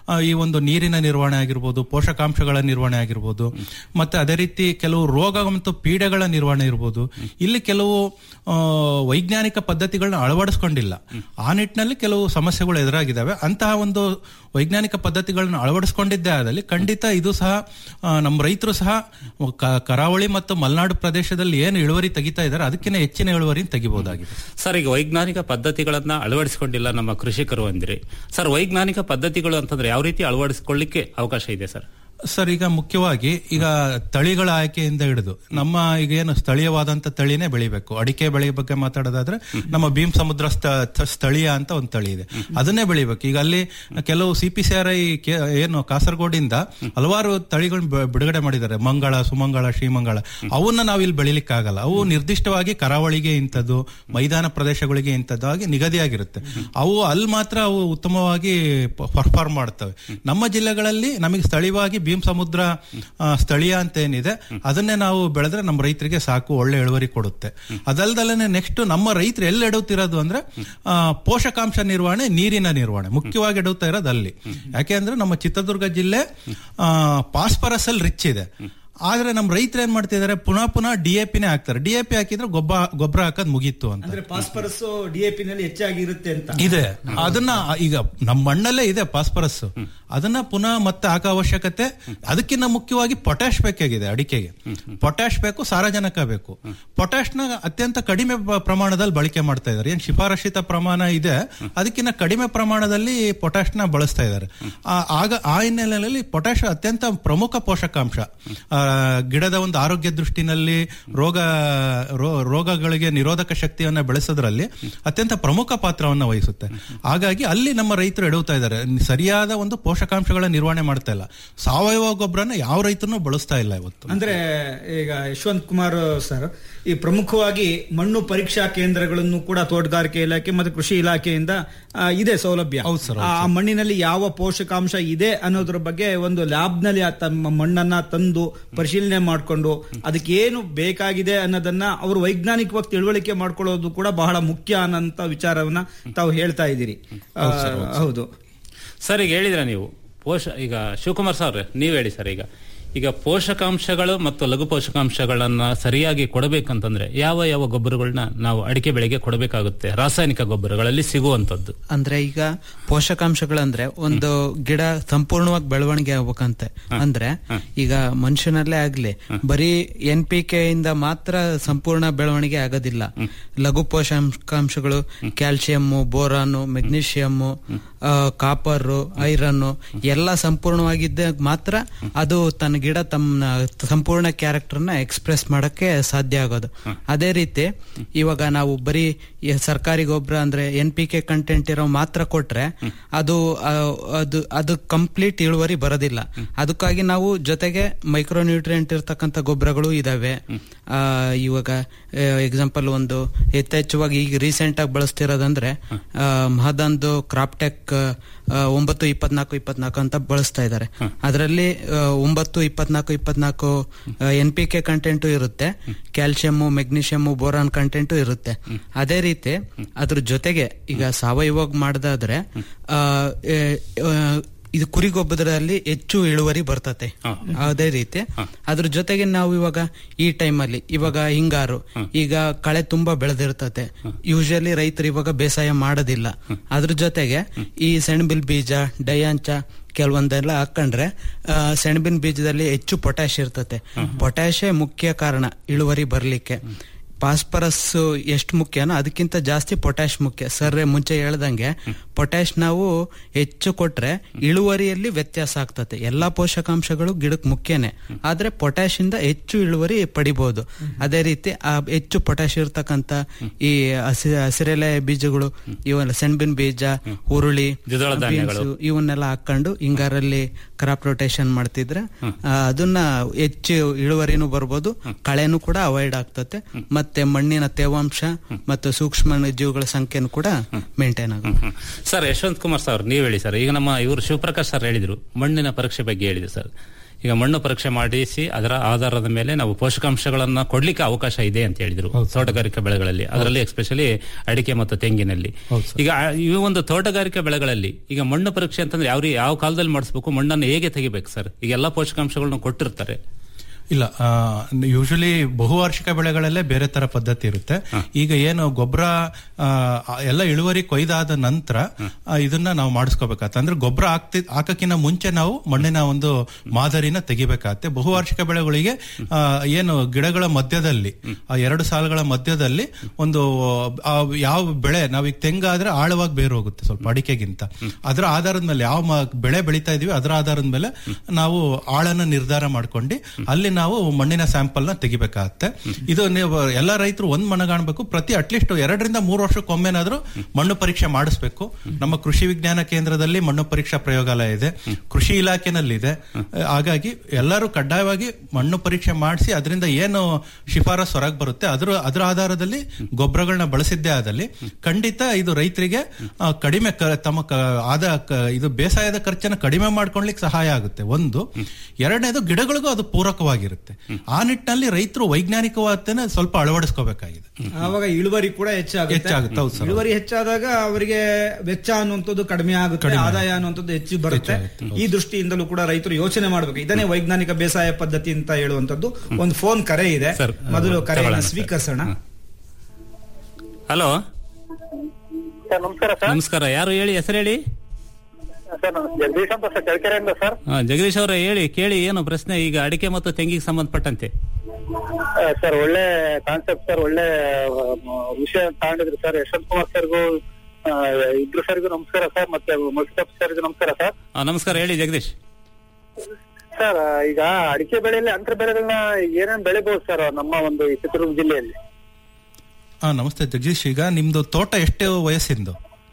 [SPEAKER 12] ಆ, ಈ ಒಂದು ನೀರಿನ ನಿರ್ವಹಣೆ ಆಗಿರ್ಬೋದು ಪೋಷಕಾಂಶಗಳ ನಿರ್ವಹಣೆ ಆಗಿರ್ಬೋದು ಮತ್ತೆ ಅದೇ ರೀತಿ ಕೆಲವು ರೋಗ ಮತ್ತು ಪೀಡೆಗಳ ನಿರ್ವಹಣೆ ಇರ್ಬೋದು ಇಲ್ಲಿ ಕೆಲವು ಆ, ವೈಜ್ಞಾನಿಕ ಪದ್ಧತಿಗಳನ್ನ ಅಳವಡಿಸ್ಕೊಂಡಿಲ್ಲ ಆ ನಿಟ್ಟಿನಲ್ಲಿ ಕೆಲವು ಸಮಸ್ಯೆಗಳು ಎದುರಾಗಿದ್ದಾವೆ ಅಂತಹ ಒಂದು ವೈಜ್ಞಾನಿಕ ಪದ್ಧತಿಗಳನ್ನ ಅಳವಡಿಸ್ಕೊಂಡಿದ್ದೇ ಆದಲ್ಲಿ ಖಂಡಿತ ಇದು ಸಹ ಆ, ನಮ್ಮ ರೈತರು ಸಹ ಕ- ಕರಾವಳಿ ಮತ್ತು ಮಲೆನಾಡು ಪ್ರದೇಶದಲ್ಲಿ ಏನು ಇಳುವರಿ ತೆಗಿತಾ ಇದ್ದಾರೆ ಅದಕ್ಕಿಂತ ಹೆಚ್ಚಿನ ಇಳುವರಿ ತೆಗಿಬಹುದಾಗಿದೆ
[SPEAKER 10] ಸರ್ ಈಗ ವೈಜ್ಞಾನಿಕ ಪದ್ಧತಿಗಳನ್ನ ಅಳವಡಿಸಿಕೊಂಡಿಲ್ಲ ನಮ್ಮ ಕೃಷಿಕರು ಅಂದ್ರಿ ಸರ್ ವೈಜ್ಞಾನಿಕ ಪದ್ಧತಿಗಳು ಅಂತಂದ್ರೆ ಯಾವ ರೀತಿ ಅಳವಡಿಸಿಕೊಳ್ಳಿಕ್ಕೆ ಅವಕಾಶ ಇದೆ ಸರ್
[SPEAKER 12] ಸರ್ ಈಗ ಮುಖ್ಯವಾಗಿ ಈಗ ತಳಿಗಳ ಆಯ್ಕೆಯಿಂದ ಹಿಡಿದು ನಮ್ಮ ಈಗ ಏನು ಸ್ಥಳೀಯವಾದಂತ ತಳಿನೇ ಬೆಳಿಬೇಕು ಅಡಿಕೆ ಬೆಳೆ ಬಗ್ಗೆ ಮಾತಾಡೋದಾದ್ರೆ ನಮ್ಮ ಭೀಮ್ ಸಮುದ್ರ ಸ್ಥ- ಥ- ಸ್ಥಳೀಯ ಅಂತ ಒಂದು ತಳಿ ಇದೆ ಅದನ್ನೇ ಬೆಳಿಬೇಕು ಈಗ ಅಲ್ಲಿ ಕೆಲವು C P C R I ಏನು ಕಾಸರಗೋಡಿಂದ ಹಲವಾರು ತಳಿಗಳನ್ನ ಬ- ಬಿಡುಗಡೆ ಮಾಡಿದ್ದಾರೆ ಮಂಗಳ ಸುಮಂಗಳ ಶ್ರೀಮಂಗಳ ಅವನ್ನ ನಾವು ಇಲ್ಲಿ ಬೆಳಿಲಿಕ್ಕೆ ಆಗಲ್ಲ ಅವು ನಿರ್ದಿಷ್ಟವಾಗಿ ಕರಾವಳಿಗೆ ಇಂಥದ್ದು ಮೈದಾನ ಪ್ರದೇಶಗಳಿಗೆ ಇಂಥದ್ದಾಗಿ ನಿಗದಿಯಾಗಿರುತ್ತೆ ಅವು ಅಲ್ಲಿ ಮಾತ್ರ ಅವು ಉತ್ತಮವಾಗಿ ಪರ್ಫಾರ್ಮ್ ಮಾಡ್ತವೆ ನಮ್ಮ ಜಿಲ್ಲೆಗಳಲ್ಲಿ ನಮಗೆ ಸ್ಥಳೀಯವಾಗಿ ಭೀಮ್ ಸಮುದ್ರ ಆ, ಸ್ಥಳೀಯ ಅಂತ ಏನಿದೆ ಅದನ್ನೇ ನಾವು ಬೆಳೆದ್ರೆ ನಮ್ಮ ರೈತರಿಗೆ ಸಾಕು ಒಳ್ಳೆ ಇಳುವರಿ ಕೊಡುತ್ತೆ ಅದಲ್ದಲ್ಲೇ ನೆಕ್ಸ್ಟ್ ನಮ್ಮ ರೈತರು ಎಲ್ಲಿ ಎಡುತ್ತಿರೋದು ಅಂದ್ರೆ ಆ, ಪೋಷಕಾಂಶ ನಿರ್ವಹಣೆ ನೀರಿನ ನಿರ್ವಹಣೆ ಮುಖ್ಯವಾಗಿ ಎಡುತ್ತಾ ಇರೋದು ಅಲ್ಲಿ ಯಾಕೆ ಅಂದ್ರೆ ನಮ್ಮ ಚಿತ್ರದುರ್ಗ ಜಿಲ್ಲೆ ಪಾಸ್ಪರಸ್ ಅಲ್ಲಿ ರಿಚ್ ಇದೆ ಆದ್ರೆ ನಮ್ಮ ರೈತರು ಏನ್ ಮಾಡ್ತಿದ್ದಾರೆ ಪುನಃ ಪುನಃ ಡಿ ಎ ಪಿನೇ ಹಾಕ್ತಾರೆ ಡಿ ಎ ಪಿ ಹಾಕಿದ್ರೆ ಗೊಬ್ಬರ ಗೊಬ್ಬರ ಹಾಕೋದ್ ಮುಗೀತು ಅಂತ
[SPEAKER 11] ಅಂದ್ರೆ ಫಾಸ್ಫರಸ್ ಡಿಎಪಿ ನಲ್ಲಿ ಹೆಚ್ಚಾಗಿ ಇರುತ್ತೆ ಅಂತ
[SPEAKER 12] ಇದೆ ಅದನ್ನ ಈಗ ನಮ್ಮ ಮಣ್ಣಲ್ಲೇ ಇದೆ ಫಾಸ್ಫರಸ್ ಅದನ್ನ ಪುನಃ ಮತ್ತೆ ಹಾಕೋ ಅವಶ್ಯಕತೆ ಅದಕ್ಕಿಂತ ಮುಖ್ಯವಾಗಿ ಪೊಟ್ಯಾಶ್ ಬೇಕಾಗಿದೆ ಅಡಿಕೆಗೆ ಪೊಟ್ಯಾಶ್ ಬೇಕು ಸಾರಜನಕ ಬೇಕು ಪೊಟ್ಯಾಶ್ನ ಅತ್ಯಂತ ಕಡಿಮೆ ಬ- ಪ್ರಮಾಣದಲ್ಲಿ ಬಳಕೆ ಮಾಡ್ತಾ ಇದ್ದಾರೆ ಏನ್ ಶಿಫಾರಸಿತ ಪ್ರಮಾಣ ಇದೆ ಅದಕ್ಕಿಂತ ಕಡಿಮೆ ಪ್ರಮಾಣದಲ್ಲಿ ಪೊಟ್ಯಾಶ್ನ ಬಳಸ್ತಾ ಇದ್ದಾರೆ ಆ- ಆಗ ಆ ಹಿನ್ನೆಲೆಯಲ್ಲಿ ಪೊಟ್ಯಾಶ್ ಅತ್ಯಂತ ಪ್ರಮುಖ ಪೋಷಕಾಂಶ ಆ, ಗಿಡದ ಒಂದು ಆರೋಗ್ಯ ದೃಷ್ಟಿನಲ್ಲಿ ರೋಗ ರೋ- ರೋಗಗಳಿಗೆ ನಿರೋಧಕ ಶಕ್ತಿಯನ್ನ ಬೆಳೆಸೋದ್ರಲ್ಲಿ ಅತ್ಯಂತ ಪ್ರಮುಖ ಪಾತ್ರವನ್ನ ವಹಿಸುತ್ತೆ ಹಾಗಾಗಿ ಅಲ್ಲಿ ನಮ್ಮ ರೈತರು ಎಡುತ್ತಾ ಇದ್ದಾರೆ ಸರಿಯಾದ ಒಂದು ಪೋಷಕಾಂಶಗಳ ನಿರ್ವಹಣೆ ಮಾಡ್ತಾ ಇಲ್ಲ ಸಾವಯವ ಗೊಬ್ಬರನ ಯಾವ ರೈತನು ಬಳಸ್ತಾ ಇಲ್ಲ ಇವತ್ತು
[SPEAKER 11] ಅಂದ್ರೆ ಈಗ ಯಶವಂತ್ ಕುಮಾರ್ ಸರ್ ಈ ಪ್ರಮುಖವಾಗಿ ಮಣ್ಣು ಪರೀಕ್ಷಾ ಕೇಂದ್ರಗಳನ್ನು ಕೂಡ ತೋಟಗಾರಿಕೆ ಇಲಾಖೆ ಮತ್ತು ಕೃಷಿ ಇಲಾಖೆಯಿಂದ ಆ, ಇದೆ ಸೌಲಭ್ಯ
[SPEAKER 12] ಹೌದು ಸರ್,
[SPEAKER 11] ಆ ಮಣ್ಣಿನಲ್ಲಿ ಯಾವ ಪೋಷಕಾಂಶ ಇದೆ ಅನ್ನೋದ್ರ ಬಗ್ಗೆ ಒಂದು ಲ್ಯಾಬ್ ನಲ್ಲಿ ಆ ತಮ್ಮ ಮಣ್ಣನ್ನ ತಂದು ಪರಿಶೀಲನೆ ಮಾಡಿಕೊಂಡು ಅದಕ್ಕೆ ಏನು ಬೇಕಾಗಿದೆ ಅನ್ನೋದನ್ನ ಅವರು ವೈಜ್ಞಾನಿಕವಾಗಿ ತಿಳುವಳಿಕೆ ಮಾಡ್ಕೊಳ್ಳೋದು ಕೂಡ ಬಹಳ ಮುಖ್ಯ ಅನ್ನೋಂತ ವಿಚಾರವನ್ನ ತಾವು ಹೇಳ್ತಾ ಇದ್ದೀರಿ ಆ, ಹೌದು
[SPEAKER 10] ಸರ್ ಈಗ ಹೇಳಿದ್ರೆ ನೀವು ಪೋಷ ಈಗ ಶಿವಕುಮಾರ್ ಸರ್ ನೀವು ಹೇಳಿ ಸರ್ ಈಗ ಈಗ ಪೋಷಕಾಂಶಗಳು ಮತ್ತು ಲಘು ಪೋಷಕಾಂಶಗಳನ್ನ ಸರಿಯಾಗಿ ಕೊಡಬೇಕಂತಂದ್ರೆ ಯಾವ ಯಾವ ಗೊಬ್ಬರಗಳನ್ನ ನಾವು ಅಡಿಕೆ ಬೆಳೆಗೆ ಕೊಡಬೇಕಾಗುತ್ತೆ ರಾಸಾಯನಿಕ ಗೊಬ್ಬರಗಳಲ್ಲಿ ಸಿಗುವಂತದ್ದು
[SPEAKER 13] ಅಂದ್ರೆ ಈಗ ಪೋಷಕಾಂಶಗಳಂದ್ರೆ ಒಂದು ಗಿಡ ಸಂಪೂರ್ಣವಾಗಿ ಬೆಳವಣಿಗೆ ಆಗ್ಬೇಕಂತೆ ಅಂದ್ರೆ ಈಗ ಮನುಷ್ಯನಲ್ಲೇ ಆಗ್ಲಿ ಬರೀ ಎನ್ ಪಿ ಕೆ ಇಂದ ಮಾತ್ರ ಸಂಪೂರ್ಣ ಬೆಳವಣಿಗೆ ಆಗೋದಿಲ್ಲ ಲಘು ಪೋಷಕಾಂಶಗಳು calcium boron magnesium copper iron ಎಲ್ಲ ಸಂಪೂರ್ಣವಾಗಿದ್ದಾಗ ಮಾತ್ರ ಅದು ತನ್ನ ಗಿಡ ತಮ್ಮ ಸಂಪೂರ್ಣ ಕ್ಯಾರೆಕ್ಟರ್ನ ಎಕ್ಸ್ಪ್ರೆಸ್ ಮಾಡಕ್ಕೆ ಸಾಧ್ಯ ಆಗೋದು ಅದೇ ರೀತಿ ಇವಾಗ ನಾವು ಬರೀ ಈ ಸರ್ಕಾರಿ ಗೊಬ್ಬರ ಅಂದ್ರೆ ಎನ್ ಪಿ ಕೆ ಕಂಟೆಂಟ್ ಇರೋ ಮಾತ್ರ ಕೊಟ್ರೆ ಅದು ಆ, ಅದು ಅದು ಕಂಪ್ಲೀಟ್ ಇಳುವರಿ ಬರೋದಿಲ್ಲ ಅದಕ್ಕಾಗಿ ನಾವು ಜೊತೆಗೆ ಮೈಕ್ರೋ ನ್ಯೂಟ್ರಿಯೆಂಟ್ ಇರ್ತಕ್ಕಂಥ ಗೊಬ್ಬರಗಳು ಇದಾವೆ ಆ, ಇವಾಗ ಎಕ್ಸಾಂಪಲ್ ಒಂದು ಯಥೇಚ್ಛವಾಗಿ ಈಗ ರೀಸೆಂಟ್ ಆಗಿ ಬಳಸ್ತಿರೋದಂದ್ರೆ ಆ, ಮಹದಂದು ಕ್ರಾಪ್ಟೆಕ್ ಒಂಬತ್ತು ಇಪ್ಪತ್ನಾಲ್ಕು ಇಪ್ಪತ್ನಾಲ್ಕು ಅಂತ ಬಳಸ್ತಾ ಇದ್ದಾರೆ ಅದರಲ್ಲಿ ಒಂಬತ್ತು ಇಪ್ಪತ್ನಾಲ್ಕು ಇಪ್ಪತ್ನಾಲ್ಕು ಎನ್ ಪಿ ಕೆ ಕಂಟೆಂಟು ಇರುತ್ತೆ ಕ್ಯಾಲ್ಸಿಯಮ್ಮು ಮೆಗ್ನೀಷಿಯಮ್ಮು ಬೋರಾನ್ ಕಂಟೆಂಟು ಇರುತ್ತೆ ಅದೇ ರೀತಿ ಅದ್ರ ಜೊತೆಗೆ ಈಗ ಸಾವಯವ ಮಾಡದಾದ್ರೆ ಆ, ಎ, ಆ, ಇದು ಕುರಿ ಗೊಬ್ಬರದಲ್ಲಿ ಹೆಚ್ಚು ಇಳುವರಿ ಬರ್ತತೆ ಅದೇ ರೀತಿ ಅದ್ರ ಜೊತೆಗೆ ನಾವು ಇವಾಗ ಈ ಟೈಮಲ್ಲಿ ಇವಾಗ ಹಿಂಗಾರು ಈಗ ಕಳೆ ತುಂಬಾ ಬೆಳೆದಿರ್ತತೆ ಯೂಶಲಿ ರೈತರು ಇವಾಗ ಬೇಸಾಯ ಮಾಡೋದಿಲ್ಲ ಅದ್ರ ಜೊತೆಗೆ ಈ ಸೆಣಬಿಲ್ ಬೀಜ ಡಯಾಂಚ ಕೆಲವೊಂದೆಲ್ಲ ಹಾಕೊಂಡ್ರೆ ಆ, ಸೆಣಬಿನ ಬೀಜದಲ್ಲಿ ಹೆಚ್ಚು ಪೊಟ್ಯಾಶ್ ಇರ್ತತೆ ಪೊಟ್ಯಾಶೇ ಮುಖ್ಯ ಕಾರಣ ಇಳುವರಿ ಬರ್ಲಿಕ್ಕೆ ಫಾಸ್ಫರಸ್ ಎಷ್ಟು ಮುಖ್ಯನೋ ಅದಕ್ಕಿಂತ ಜಾಸ್ತಿ ಪೊಟ್ಯಾಶ್ ಮುಖ್ಯ ಸರ್ ಮುಂಚೆ ಹೇಳ್ದಂಗೆ ಪೊಟ್ಯಾಶ್ ನಾವು ಹೆಚ್ಚು ಕೊಟ್ರೆ ಇಳುವರಿಯಲ್ಲಿ ವ್ಯತ್ಯಾಸ ಆಗ್ತದೆ ಎಲ್ಲಾ ಪೋಷಕಾಂಶಗಳು ಗಿಡಕ್ಕೆ ಮುಖ್ಯನೇ ಆದ್ರೆ ಪೊಟ್ಯಾಶ್ ಇಂದ ಹೆಚ್ಚು ಇಳುವರಿ ಪಡಿಬಹುದು ಅದೇ ರೀತಿ ಆ ಹೆಚ್ಚು ಪೊಟ್ಯಾಶ್ ಇರ್ತಕ್ಕಂತ ಈ ಹಸಿ ಹಸಿರೆಲೆ ಬೀಜಗಳು ಇವೆಲ್ಲ ಸೆಣಬಿನ ಬೀಜ ಹುರುಳಿ
[SPEAKER 10] ದ್ವಿದಳ ಧಾನ್ಯಗಳು.
[SPEAKER 13] beans, ಇವನ್ನೆಲ್ಲ ಹಾಕೊಂಡು ಹಿಂಗಾರಲ್ಲಿ ಕ್ರಾಪ್ ರೊಟೇಷನ್ ಮಾಡ್ತಿದ್ರೆ ಆ, ಅದನ್ನ ಹೆಚ್ಚು ಇಳುವರಿನೂ ಬರ್ಬೋದು ಕಳೆನೂ ಕೂಡ ಅವಾಯ್ಡ್ ಆಗ್ತತೆ ಮತ್ತೆ ಮಣ್ಣಿನ ತೇವಾಂಶ ಮತ್ತು ಸೂಕ್ಷ್ಮ ಜೀವಿಗಳ ಸಂಖ್ಯೆನೂ ಕೂಡ ಮೇಂಟೈನ್ ಆಗುತ್ತೆ
[SPEAKER 10] ಸರ್ ಯಶವಂತ್ ಕುಮಾರ್ ಸರ್ ನೀವು ಹೇಳಿ ಸರ್ ಈಗ ನಮ್ಮ ಇವರು ಶಿವಪ್ರಕಾಶ್ ಸರ್ ಹೇಳಿದ್ರು ಮಣ್ಣಿನ ಪರೀಕ್ಷೆ ಬಗ್ಗೆ ಹೇಳಿದ್ರು ಸರ್ ಈಗ ಮಣ್ಣು ಪರೀಕ್ಷೆ ಮಾಡಿಸಿ ಅದರ ಆಧಾರದ ಮೇಲೆ ನಾವು ಪೋಷಕಾಂಶಗಳನ್ನ ಕೊಡ್ಲಿಕ್ಕೆ ಅವಕಾಶ ಇದೆ ಅಂತ ಹೇಳಿದ್ರು ತೋಟಗಾರಿಕಾ ಬೆಳೆಗಳಲ್ಲಿ ಅದರಲ್ಲಿ ಎಸ್ಪೆಷಲಿ ಅಡಿಕೆ ಮತ್ತು ತೆಂಗಿನಲ್ಲಿ ಈಗ ಆ- ಈ ಒಂದು ತೋಟಗಾರಿಕಾ ಬೆಳೆಗಳಲ್ಲಿ ಈಗ ಮಣ್ಣು ಪರೀಕ್ಷೆ ಅಂತಂದ್ರೆ ಯಾವ ರೀ- ಯಾವ ಕಾಲದಲ್ಲಿ ಮಾಡಿಸ್ಬೇಕು ಮಣ್ಣನ್ನು ಹೇಗೆ ತೆಗಿಬೇಕು ಸರ್ ಈಗ ಎಲ್ಲಾ ಪೋಷಕಾಂಶಗಳನ್ನ ಕೊಟ್ಟಿರ್ತಾರೆ
[SPEAKER 12] ಇಲ್ಲ ಯೂಶಲಿ ಬಹುವಾರ್ಷಿಕ ಬೆಳೆಗಳಲ್ಲೇ ಬೇರೆ ತರ ಪದ್ಧತಿ ಇರುತ್ತೆ ಈಗ ಏನು ಗೊಬ್ಬರ ಎಲ್ಲ ಇಳುವರಿ ಕೊಯ್ದಾದ ನಂತರ ಆ, ಇದನ್ನ ನಾವು ಮಾಡಿಸ್ಕೋಬೇಕಾಗತ್ತೆ ಅಂದ್ರೆ ಗೊಬ್ಬರ ಹಾಕ್ತಿ ಹಾಕಕ್ಕಿಂತ ಮುಂಚೆ ನಾವು ಮಣ್ಣಿನ ಒಂದು ಮಾದರಿನ ತೆಗಿಬೇಕಾಗತ್ತೆ ಬಹುವಾರ್ಷಿಕ ಬೆಳೆಗಳಿಗೆ ಆ, ಏನು ಗಿಡಗಳ ಮಧ್ಯದಲ್ಲಿ ಆ ಎರಡು ಸಾಲುಗಳ ಮಧ್ಯದಲ್ಲಿ ಒಂದು ಆ, ಯಾವ ಬೆಳೆ ನಾವೀಗ ತೆಂಗಾದ್ರೆ ಆಳವಾಗಿ ಬೇರು ಹೋಗುತ್ತೆ ಸ್ವಲ್ಪ ಅಡಿಕೆಗಿಂತ ಅದರ ಆಧಾರದ ಮೇಲೆ ಯಾವ ಮ- ಬೆಳೆ ಬೆಳೀತಾ ಇದೀವಿ ಅದರ ಆಧಾರದ ಮೇಲೆ ನಾವು ಆಳನ್ನ ನಿರ್ಧಾರ ಮಾಡ್ಕೊಂಡು ಅಲ್ಲಿ ನಾವು ಮಣ್ಣಿನ ಸ್ಯಾಂಪಲ್ ನ ತೆಗಿಬೇಕಾಗತ್ತೆ ಇದು ನೀವು ಎಲ್ಲ ರೈತರು ಒಂದ್ ಮನಗಾಣ್ಬೇಕು ಪ್ರತಿ ಅಟ್ಲೀಸ್ಟ್ ಎರಡರಿಂದ ಮೂರು ವರ್ಷಕ್ಕೊಮ್ಮೆನಾದ್ರೂ ಮಣ್ಣು ಪರೀಕ್ಷೆ ಮಾಡಿಸ್ಬೇಕು ನಮ್ಮ ಕೃಷಿ ವಿಜ್ಞಾನ ಕೇಂದ್ರದಲ್ಲಿ ಮಣ್ಣು ಪರೀಕ್ಷಾ ಪ್ರಯೋಗಾಲಯ ಇದೆ ಕೃಷಿ ಇಲಾಖೆನಲ್ಲಿ ಇದೆ ಹಾಗಾಗಿ ಎಲ್ಲರೂ ಕಡ್ಡಾಯವಾಗಿ ಮಣ್ಣು ಪರೀಕ್ಷೆ ಮಾಡಿಸಿ ಅದರಿಂದ ಏನು ಶಿಫಾರಸ್ ಹೊರಗೆ ಬರುತ್ತೆ ಅದ್ರ ಅದರ ಆಧಾರದಲ್ಲಿ ಗೊಬ್ಬರಗಳನ್ನ ಬಳಸಿದ್ದೇ ಆದಲ್ಲಿ ಖಂಡಿತ ಇದು ರೈತರಿಗೆ ಆ, ಕಡಿಮೆ ಕ- ತಮ್ಮ ಕ- ಆದ ಕ- ಇದು ಬೇಸಾಯದ ಖರ್ಚನ್ನ ಕಡಿಮೆ ಮಾಡ್ಕೊಳ್ಲಿಕ್ಕೆ ಸಹಾಯ ಆಗುತ್ತೆ ಒಂದು ಎರಡನೇದು ಗಿಡಗಳಿಗೂ ಅದು ಪೂರಕವಾಗಿರುತ್ತೆ ಆ ನಿಟ್ಟಿನಲ್ಲಿ ರೈತರು ವೈಜ್ಞಾನಿಕವಾದನ್ನ ಸ್ವಲ್ಪ ಅಳವಡಿಸ್ಕೋಬೇಕಾಗಿದೆ
[SPEAKER 11] ಆವಾಗ ಇಳುವರಿ ಕೂಡ ಹೆಚ್ಚಾಗುತ್ತೆ
[SPEAKER 12] ಹೆಚ್ಚಾಗುತ್ತೆ, ಹೌದು ಸರ್.
[SPEAKER 11] ಇಳುವರಿ ಹೆಚ್ಚಾದಾಗ ಅವರಿಗೆ ವೆಚ್ಚ ಅನ್ನುವಂಥದ್ದು ಕಡಿಮೆ ಆಗುತ್ತೆ ಆದಾಯ ಅನ್ನುವಂಥದ್ದು ಹೆಚ್ಚು ಬರುತ್ತೆ ಈ ದೃಷ್ಟಿಯಿಂದಲೂ ಕೂಡ ರೈತರು ಯೋಚನೆ ಮಾಡಬೇಕು ಇದನ್ನೇ ವೈಜ್ಞಾನಿಕ ಬೇಸಾಯ ಪದ್ಧತಿ ಅಂತ ಹೇಳುವಂತದ್ದು ಒಂದು ಫೋನ್ ಕರೆ ಇದೆ
[SPEAKER 10] ಸರ್,
[SPEAKER 11] ಮೊದಲು ಕರೆಯನ್ನು
[SPEAKER 10] ತಗೊಳ್ಳೋಣ ಸರ್.
[SPEAKER 11] ಸ್ವೀಕರಿಸೋಣ
[SPEAKER 10] ಹಲೋ
[SPEAKER 14] ಸರ್ ನಮಸ್ಕಾರ ಸರ್
[SPEAKER 10] ನಮಸ್ಕಾರ ಯಾರು ಹೇಳಿ ಹೆಸರು ಹೇಳಿ
[SPEAKER 14] ಸರ್ ನಾನು ಜಗದೀಶ್ ಅಂತ ಸರ್ ಚಳ್ಳಕೆರೆಯಿಂದ ಸರ್
[SPEAKER 10] ಆ, ಜಗದೀಶ್ ಅವರೇ ಹೇಳಿ ಕೇಳಿ ಏನು ಪ್ರಶ್ನೆ ಈಗ ಅಡಿಕೆ ಮತ್ತು ತೆಂಗಿಗೆ ಸಂಬಂಧಪಟ್ಟಂತೆ
[SPEAKER 14] ಆ, ಸರ್ ಒಳ್ಳೆ ಕಾನ್ಸೆಪ್ಟ್ ಸರ್ ಒಳ್ಳೆ ಆ, ವಿಷಯ ತಗೊಂಡಿದ್ರಿ ಸರ್ ಯಶವಂತ್ ಕುಮಾರ್ ಸರ್ಗೂ ಆ, ಇಬ್ರು ಸರ್ಗೂ ನಮಸ್ಕಾರ ಸರ್ ಮತ್ತೆ ಮುಲ್ಕಿತಪ್ಪ ಸರ್ಗೂ ನಮಸ್ಕಾರ ಸರ್
[SPEAKER 10] ಆ, ನಮಸ್ಕಾರ ಹೇಳಿ ಜಗದೀಶ್
[SPEAKER 14] ಸರ್ ಆ, ಈಗ ಅಡಿಕೆ ಬೆಳೆಯಲ್ಲಿ ಅಂತರ ಬೆಳೆಗಳನ್ನ ಏನೇನ್ ಬೆಳಿಬಹುದು ಸರ್ ನಮ್ಮ ಒಂದು ಈ ಚಿತ್ರದುರ್ಗ ಜಿಲ್ಲೆಯಲ್ಲಿ
[SPEAKER 12] ಹಾ ನಮಸ್ತೆ ಜಗದೀಶ್ ಈಗ ನಿಮ್ದು ತೋಟ ಎಷ್ಟು ವಯಸ್ಸಿಂದು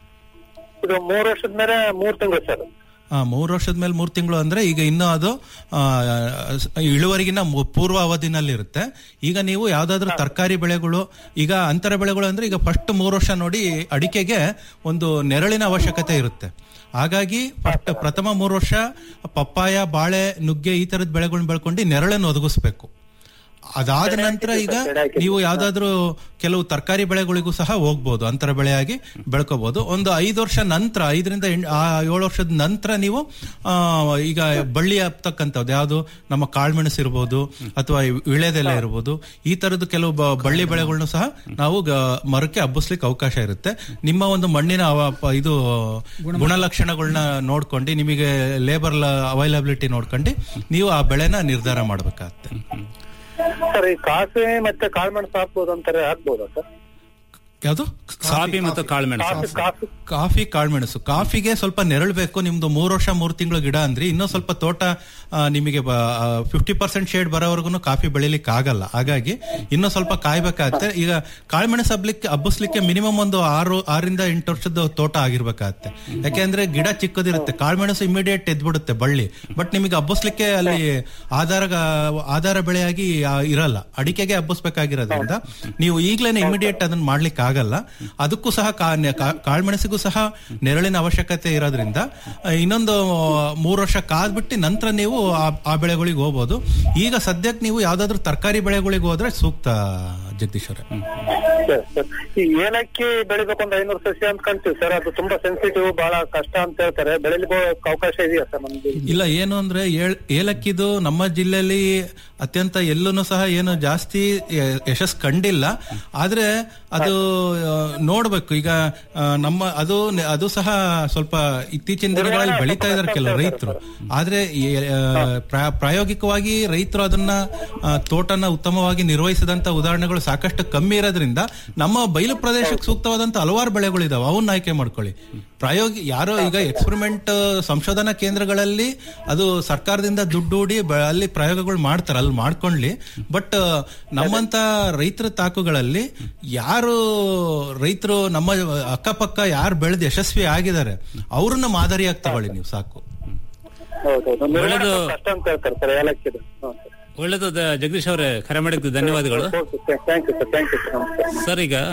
[SPEAKER 14] ಇದು ಮೂರು ವರ್ಷದ ಮೇಲೆ ಮೂರ್ ತಿಂಗಳು ಸರ್
[SPEAKER 12] ಆ, ಮೂರು ವರ್ಷದ ಮೇಲೆ ಮೂರು ತಿಂಗಳು ಅಂದ್ರೆ ಈಗ ಇನ್ನೂ ಅದು ಆ, ಇಳುವರಿಗಿನ ಮು- ಪೂರ್ವ ಅವಧಿನಲ್ಲಿ ಇರುತ್ತೆ ಈಗ ನೀವು ಯಾವ್ದಾದ್ರು ತರಕಾರಿ ಬೆಳೆಗಳು ಈಗ ಅಂತರ ಬೆಳೆಗಳು ಅಂದ್ರೆ ಈಗ ಫಸ್ಟ್ ಮೂರು ವರ್ಷ ನೋಡಿ ಅಡಿಕೆಗೆ ಒಂದು ನೆರಳಿನ ಅವಶ್ಯಕತೆ ಇರುತ್ತೆ ಹಾಗಾಗಿ ಫಸ್ಟ್ ಪ್ರಥಮ ಮೂರು ವರ್ಷ ಪಪ್ಪಾಯ ಬಾಳೆ ನುಗ್ಗೆ ಈ ತರದ ಬೆಳೆಗಳನ್ನ ಬೆಳ್ಕೊಂಡು ನೆರಳನ್ನು ಒದಗಿಸ್ಬೇಕು ಅದಾದ ನಂತರ ಈಗ ನೀವು ಯಾವ್ದಾದ್ರು ಕೆಲವು ತರಕಾರಿ ಬೆಳೆಗಳಿಗೂ ಸಹ ಹೋಗ್ಬೋದು ಅಂತರ ಬೆಳೆಯಾಗಿ ಬೆಳ್ಕೋಬಹುದು ಒಂದು ಐದು ವರ್ಷ ನಂತರ ಐದರಿಂದ ಎಂಟ್- ಆ ಏಳು ವರ್ಷದ ನಂತರ ನೀವು ಆ, ಈಗ ಬಳ್ಳಿ ಹಬ್ತಕ್ಕಂಥದ್ದು ಯಾವುದು ನಮ್ಮ ಕಾಳ್ಮೆಣಸು ಇರ್ಬೋದು ಅಥವಾ ವಿಳೆದೆಲೆ ಇರ್ಬೋದು ಈ ತರದ ಕೆಲವು ಬ- ಬಳ್ಳಿ ಬೆಳೆಗಳನ್ನು ಸಹ ನಾವು ಗ- ಮರಕ್ಕೆ ಹಬ್ಬಿಸ್ಲಿಕ್ಕೆ ಅವಕಾಶ ಇರುತ್ತೆ ನಿಮ್ಮ ಒಂದು ಮಣ್ಣಿನ ಅವ- ಪ- ಇದು ಗುಣಲಕ್ಷಣಗಳನ್ನ ನೋಡ್ಕೊಂಡು ನಿಮಗೆ ಲೇಬರ್ ಅವೈಲಬಿಲಿಟಿ ನೋಡ್ಕೊಂಡು ನೀವು ಆ ಬೆಳೆನ ನಿರ್ಧಾರ ಮಾಡ್ಬೇಕಾಗತ್ತೆ
[SPEAKER 14] ಸರ್ ಈ ಕಾಫಿ ಮತ್ತೆ ಕಾಳ್ಮೆಣಸು ಹಾಕ್ಬೋದು ಅಂತಾರೆ ಹಾಕ್ಬೋದಾ ಸರ್
[SPEAKER 12] ಯಾವುದು
[SPEAKER 10] ಕಾಫಿ ಮತ್ತು ಕಾಳುಮೆಣಸು
[SPEAKER 14] ಕಾಫಿ ಕಾಫಿ
[SPEAKER 12] ಕಾಫಿ ಕಾಳ್ಮೆಣಸು ಕಾಫಿಗೆ ಸ್ವಲ್ಪ ನೆರಳು ಬೇಕು ನಿಮ್ದು ಮೂರು ವರ್ಷ ಮೂರು ತಿಂಗಳು ಗಿಡ ಅಂದ್ರೆ ಇನ್ನೂ ಸ್ವಲ್ಪ ತೋಟ ಆ, ನಿಮಗೆ ಫಿಫ್ಟಿ ಪರ್ಸೆಂಟ್ ಶೇಡ್ ಬರೋವರೆಗೂ ಕಾಫಿ ಬೆಳಿಲಿಕ್ಕೆ ಆಗಲ್ಲ ಹಾಗಾಗಿ ಇನ್ನೂ ಸ್ವಲ್ಪ ಕಾಯ್ಬೇಕಾಗತ್ತೆ ಈಗ ಕಾಳ್ಮೆಣಸು ಹಬ್ಲಿಕ್ಕೆ ಹಬ್ಬಿಸ್ಲಿಕ್ಕೆ ಮಿನಿಮಮ್ ಒಂದು ಆರು ಆರಿಂದ ಎಂಟು ವರ್ಷದ ತೋಟ ಆಗಿರ್ಬೇಕಾಗತ್ತೆ ಯಾಕೆಂದ್ರೆ ಗಿಡ ಚಿಕ್ಕದಿರುತ್ತೆ ಕಾಳ್ಮೆಣಸು ಇಮಿಡಿಯೇಟ್ ಎದ್ಬಿಡುತ್ತೆ ಬಳ್ಳಿ ಬಟ್ ನಿಮಗೆ ಹಬ್ಬಿಸ್ಲಿಕ್ಕೆ ಅಲ್ಲಿ ಆಧಾರ ಆಧಾರ ಬೆಳೆಯಾಗಿ ಆ, ಇರಲ್ಲ ಅಡಿಕೆಗೆ ಹಬ್ಬಿಸ್ಬೇಕಾಗಿರೋದ್ರಿಂದ ನೀವು ಈಗ್ಲೇನೆ ಇಮಿಡಿಯೇಟ್ ಅದನ್ನ ಮಾಡ್ಲಿಕ್ಕೆ ಆಗಲ್ಲ ಅದಕ್ಕೂ ಸಹ ಕಾ- ನೆ- ಕಾ- ಕಾಳ್ಮೆಣಸಿಗೂ ಸಹ ನೆರಳಿನ ಅವಶ್ಯಕತೆ ಇರೋದ್ರಿಂದ ಆ, ಇನ್ನೊಂದು ಮೂರು ವರ್ಷ ಕಾದ್ಬಿಟ್ಟು ನಂತರ ನೀವು ಆ- ಆ ಬೆಳೆಗಳಿಗೆ ಹೋಗ್ಬೋದು ಈಗ ಸದ್ಯಕ್ಕೆ ನೀವು ಯಾವ್ದಾದ್ರು ತರಕಾರಿ ಬೆಳೆಗಳಿಗೆ ಹೋದ್ರೆ ಸೂಕ್ತ ಜಗದೀಶ್ ಅವರೇ
[SPEAKER 14] ಸರ್, ಸರ್. ಈ ಏಲಕ್ಕಿ ಬೆಳಿಬೇಕು ಅಂದ್ರೆ ಐನೂರು ಸಸಿ ಅಂತ ಕಾಣ್ತೀವಿ ಸರ್ ಅದು ತುಂಬಾ ಸೆನ್ಸಿಟಿವ್ ಬಹಳ ಕಷ್ಟ ಅಂತ ಹೇಳ್ತಾರೆ ಬೆಳಿಲಿಕ್ಕೆ ಅವಕಾಶ ಇದೆಯಾ ಸರ್ ನಮ್ಗೆ
[SPEAKER 12] ಇಲ್ಲ ಏನು ಅಂದ್ರೆ ಏಳ್- ಏಲಕ್ಕಿದು ನಮ್ಮ ಜಿಲ್ಲೆಯಲ್ಲಿ ಅತ್ಯಂತ ಎಲ್ಲೂ ಸಹ ಏನು ಜಾಸ್ತಿ ಯ- ಯಶಸ್ಸು ಕಂಡಿಲ್ಲ ಆದ್ರೆ ಅದು ಆ, ನೋಡ್ಬೇಕು ಈಗ ಆ, ನಮ್ಮ ಅದು ನೆ- ಅದು ಸಹ ಸ್ವಲ್ಪ ಇತ್ತೀಚಿನ ದಿನಗಳಲ್ಲಿ ಬೆಳೀತಾ ಇದಾರೆ ಕೆಲವು ರೈತರು ಆದ್ರೆ ಈ, ಆ, ಪ್ರಾ- ಪ್ರಾಯೋಗಿಕವಾಗಿ ರೈತರು ಅದನ್ನ ಆ, ತೋಟನ ಉತ್ತಮವಾಗಿ ನಿರ್ವಹಿಸಿದಂತ ಉದಾಹರಣೆಗಳು ಸಾಕಷ್ಟು ಕಮ್ಮಿ ಇರೋದ್ರಿಂದ ನಮ್ಮ ಬಯಲು ಪ್ರದೇಶಕ್ಕೆ ಸೂಕ್ತವಾದಂತ ಹಲವಾರು ಬೆಳೆಗಳಿದಾವೆ ಅವನ್ನ ಆಯ್ಕೆ ಮಾಡ್ಕೊಳ್ಳಿ ಪ್ರಾಯೋಗಿ ಯಾರೋ ಈಗ ಎಕ್ಸ್ಪೆರಿಮೆಂಟ್ ಸಂಶೋಧನಾ ಕೇಂದ್ರಗಳಲ್ಲಿ ಅದು ಸರ್ಕಾರದಿಂದ ದುಡ್ಡು ಹೂಡಿ ಬ- ಅಲ್ಲಿ ಪ್ರಯೋಗಗಳು ಮಾಡ್ತಾರೆ ಅಲ್ಲಿ ಮಾಡ್ಕೊಂಡ್ಲಿ ಬಟ್ ನಮ್ಮಂತ ರೈತರ ತಾಕುಗಳಲ್ಲಿ ಯಾರು ರೈತರು ನಮ್ಮ ಅಕ್ಕಪಕ್ಕ ಯಾರು ಬೆಳೆದು ಯಶಸ್ವಿ ಆಗಿದ್ದಾರೆ ಅವ್ರನ್ನ ಮಾದರಿಯಾಗಿ ತಗೊಳ್ಳಿ ನೀವು ಸಾಕು
[SPEAKER 14] ಹೌದೌದು ನಿರ್ವಹಣೆ
[SPEAKER 10] ಒಳ್ಳೆದು.
[SPEAKER 14] ಸ್ವಲ್ಪ ಕಷ್ಟ ಅಂತ ಹೇಳ್ತಾರೆ ಸರ್ ಏಲಕ್ಕಿದು ಹ್ಮ್ ಸರ್.
[SPEAKER 10] ಒಳ್ಳೇದು ದ- ಜಗದೀಶ್ ಅವರೇ ಕರೆ ಮಾಡಿದ್ದು ಧನ್ಯವಾದಗಳು
[SPEAKER 14] thank you sir thank you sir ನಮಸ್ಕಾರ
[SPEAKER 10] ಸರ್ ಈಗ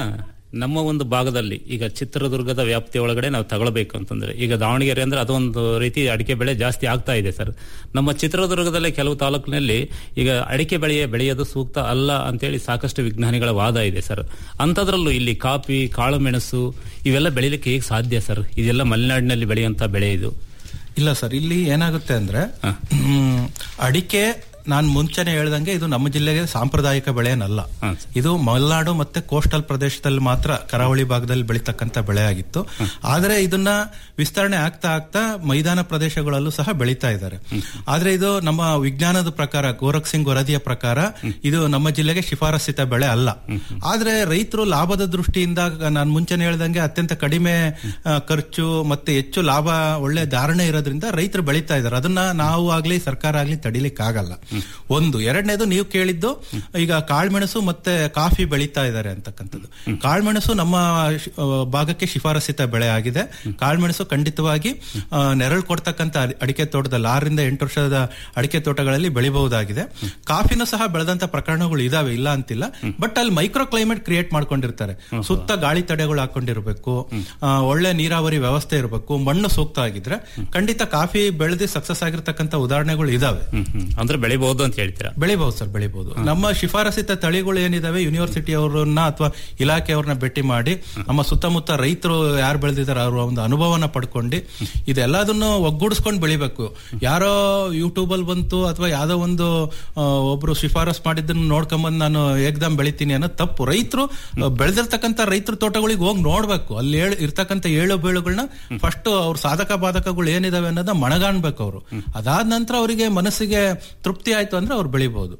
[SPEAKER 10] ನಮ್ಮ ಒಂದು ಭಾಗದಲ್ಲಿ ಈಗ ಚಿತ್ರದುರ್ಗದ ವ್ಯಾಪ್ತಿ ಒಳಗಡೆ ನಾವು ತಗೊಳ್ಬೇಕು ಅಂತಂದ್ರೆ ಈಗ ದಾವಣಗೆರೆ ಅಂದ್ರೆ ಅದೊಂದು ರೀತಿ ಅಡಿಕೆ ಬೆಳೆ ಜಾಸ್ತಿ ಆಗ್ತಾ ಇದೆ ಸರ್ ನಮ್ಮ ಚಿತ್ರದುರ್ಗದಲ್ಲೇ ಕೆಲವು ತಾಲೂಕಿನಲ್ಲಿ ಈಗ ಅಡಿಕೆ ಬೆಳೆಯ ಬೆಳೆಯೋದು ಸೂಕ್ತ ಅಲ್ಲ ಅಂತೇಳಿ ಸಾಕಷ್ಟು ವಿಜ್ಞಾನಿಗಳ ವಾದ ಇದೆ ಸರ್ ಅಂಥದ್ರಲ್ಲೂ ಇಲ್ಲಿ ಕಾಫಿ ಕಾಳುಮೆಣಸು ಇವೆಲ್ಲ ಬೆಳಿಲಿಕ್ಕೆ ಹೇಗೆ ಸಾಧ್ಯ ಸರ್ ಇದೆಲ್ಲ ಮಲೆನಾಡಿನಲ್ಲಿ ಬೆಳೆಯುವಂತ ಬೆಳೆ ಇದು
[SPEAKER 12] ಇಲ್ಲ ಸರ್ ಇಲ್ಲಿ ಏನಾಗುತ್ತೆ ಅಂದ್ರೆ ಹ್ಮ್, ಅಡಿಕೆ ನಾನು ಮುಂಚೆನೆ ಹೇಳ್ದಂಗೆ ಇದು ನಮ್ಮ ಜಿಲ್ಲೆಗೆ ಸಾಂಪ್ರದಾಯಿಕ ಬೆಳೆನಲ್ಲ ಇದು ಮಲೆನಾಡು ಮತ್ತೆ ಕೋಸ್ಟಲ್ ಪ್ರದೇಶದಲ್ಲಿ ಮಾತ್ರ ಕರಾವಳಿ ಭಾಗದಲ್ಲಿ ಬೆಳೀತಕ್ಕಂತ ಬೆಳೆ ಆಗಿತ್ತು ಆದ್ರೆ ಇದನ್ನ ವಿಸ್ತರಣೆ ಆಗ್ತಾ ಆಗ್ತಾ ಮೈದಾನ ಪ್ರದೇಶಗಳಲ್ಲೂ ಸಹ ಬೆಳೀತಾ ಇದ್ದಾರೆ ಆದ್ರೆ ಇದು ನಮ್ಮ ವಿಜ್ಞಾನದ ಪ್ರಕಾರ ಗೋರಖ್ ಸಿಂಗ್ ವರದಿಯ ಪ್ರಕಾರ ಇದು ನಮ್ಮ ಜಿಲ್ಲೆಗೆ ಶಿಫಾರಸ್ಸಿತ ಬೆಳೆ ಅಲ್ಲ ಆದ್ರೆ ರೈತರು ಲಾಭದ ದೃಷ್ಟಿಯಿಂದ ನಾನು ಮುಂಚೆನೆ ಹೇಳ್ದಂಗೆ ಅತ್ಯಂತ ಕಡಿಮೆ ಆ, ಖರ್ಚು ಮತ್ತೆ ಹೆಚ್ಚು ಲಾಭ ಒಳ್ಳೆ ಧಾರಣೆ ಇರೋದ್ರಿಂದ ರೈತರು ಬೆಳೀತಾ ಇದ್ದಾರೆ ಅದನ್ನ ನಾವು ಆಗ್ಲಿ ಸರ್ಕಾರ ಆಗ್ಲಿ ತಡಿಲಿಕ್ಕೆ ಆಗಲ್ಲ ಒಂದು ಎರಡನೇದು ನೀವು ಕೇಳಿದ್ದು ಈಗ ಕಾಳ್ಮೆಣಸು ಮತ್ತೆ ಕಾಫಿ ಬೆಳೀತಾ ಇದ್ದಾರೆ ಅಂತಕ್ಕಂಥದ್ದು ಕಾಳ್ಮೆಣಸು ನಮ್ಮ ಶ್- ಆ, ಭಾಗಕ್ಕೆ ಶಿಫಾರಸಿತ ಬೆಳೆ ಆಗಿದೆ ಕಾಳ್ಮೆಣಸು ಖಂಡಿತವಾಗಿ ಆ, ನೆರಳು ಕೊಡ್ತಕ್ಕಂಥ ಅಡಿ- ಅಡಿಕೆ ತೋಟದಲ್ಲಿ ಆರರಿಂದ ಎಂಟು ವರ್ಷದ ಅಡಿಕೆ ತೋಟಗಳಲ್ಲಿ ಬೆಳಿಬಹುದಾಗಿದೆ ಕಾಫಿನೂ ಸಹ ಬೆಳೆದಂತ ಪ್ರಕರಣಗಳು ಇದಾವೆ ಇಲ್ಲ ಅಂತಿಲ್ಲ ಬಟ್ ಅಲ್ಲಿ ಮೈಕ್ರೋ ಕ್ಲೈಮೇಟ್ ಕ್ರಿಯೇಟ್ ಮಾಡ್ಕೊಂಡಿರ್ತಾರೆ ಸುತ್ತ ಗಾಳಿ ತಡೆಗಳು ಹಾಕೊಂಡಿರ್ಬೇಕು ಆ, ಒಳ್ಳೆ ನೀರಾವರಿ ವ್ಯವಸ್ಥೆ ಇರಬೇಕು ಮಣ್ಣು ಸೂಕ್ತ ಆಗಿದ್ರೆ ಖಂಡಿತ ಕಾಫಿ ಬೆಳೆದು ಸಕ್ಸಸ್ ಆಗಿರ್ತಕ್ಕಂಥ ಉದಾಹರಣೆಗಳು ಇದಾವೆ
[SPEAKER 10] ಅಂದ್ರೆ ಬೆಳಿಬಹುದು ಅಂತ ಹೇಳ್ತೀರಾ
[SPEAKER 12] ಬೆಳಿಬಹುದು ಸರ್ ಬೆಳಿಬಹುದು ನಮ್ಮ ಶಿಫಾರಸಿತ ತಳಿಗಳು ಏನಿದಾವೆ ಯೂನಿವರ್ಸಿಟಿ ಅವರನ್ನ ಅಥವಾ ಇಲಾಖೆಯವ್ರನ್ನ ಭೇಟಿ ಮಾಡಿ ನಮ್ಮ ಸುತ್ತಮುತ್ತ ರೈತರು ಯಾರು ಬೆಳೆದಿದ್ದಾರೆ ಅವರ ಒಂದು ಅನುಭವನ ಪಡ್ಕೊಂಡು ಇದೆಲ್ಲದನ್ನು ಒಗ್ಗೂಡಿಸ್ಕೊಂಡು ಬೆಳಿಬೇಕು ಯಾರೋ ಯೂಟ್ಯೂಬ್ ಅಲ್ಲಿ ಬಂತು ಅಥವಾ ಯಾವ್ದೋ ಒಂದು ಆ, ಒಬ್ರು ಶಿಫಾರಸ್ ಮಾಡಿದ್ದನ್ನು ನೋಡ್ಕೊಂಬಂದ್ ನಾನು ಏಕ್ದಮ್ ಬೆಳಿತೀನಿ ಅನ್ನೋ ತಪ್ಪು ರೈತರು ಬೆಳೆದಿರ್ತಕ್ಕಂಥ ರೈತರ ತೋಟಗಳಿಗೆ ಹೋಗಿ ನೋಡ್ಬೇಕು ಅಲ್ಲಿ ಹೇಳ್- ಇರ್ತಕ್ಕಂಥ ಏಳು ಬೀಳುಗಳನ್ನ ಫಸ್ಟ್ ಅವ್ರ ಸಾಧಕ ಬಾಧಕಗಳು ಏನಿದಾವೆ ಅನ್ನೋದ ಮಣಗಾಣ್ಬೇಕು ಅವರು ಅದಾದ ನಂತರ ಅವರಿಗೆ ಮನಸ್ಸಿಗೆ ತೃಪ್ತಿ ಆಯ್ತು ಅಂದ್ರೆ ಅವ್ರು ಬೆಳಿಬಹುದು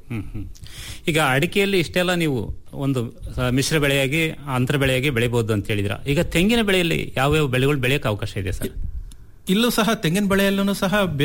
[SPEAKER 10] ಈಗ ಅಡಿಕೆಯಲ್ಲಿ ಇಷ್ಟೆಲ್ಲ ನೀವು ಒಂದು ಆ, ಮಿಶ್ರ ಬೆಳೆಯಾಗಿ ಅಂತರ ಬೆಳೆಯಾಗಿ ಬೆಳಿಬಹುದು ಅಂತ ಹೇಳಿದ್ರ ಈಗ ತೆಂಗಿನ ಬೆಳೆಯಲ್ಲಿ ಯಾವ್ಯಾವ ಬೆಳೆಗಳು ಬೆಳೆಯಕ್ಕೆ ಅವಕಾಶ ಇದೆ ಸರ್
[SPEAKER 12] ಇಲ್ಲೂ ಸಹ ತೆಂಗಿನ ಬೆಳೆಯಲ್ಲೂ ಸಹ ಬೆ-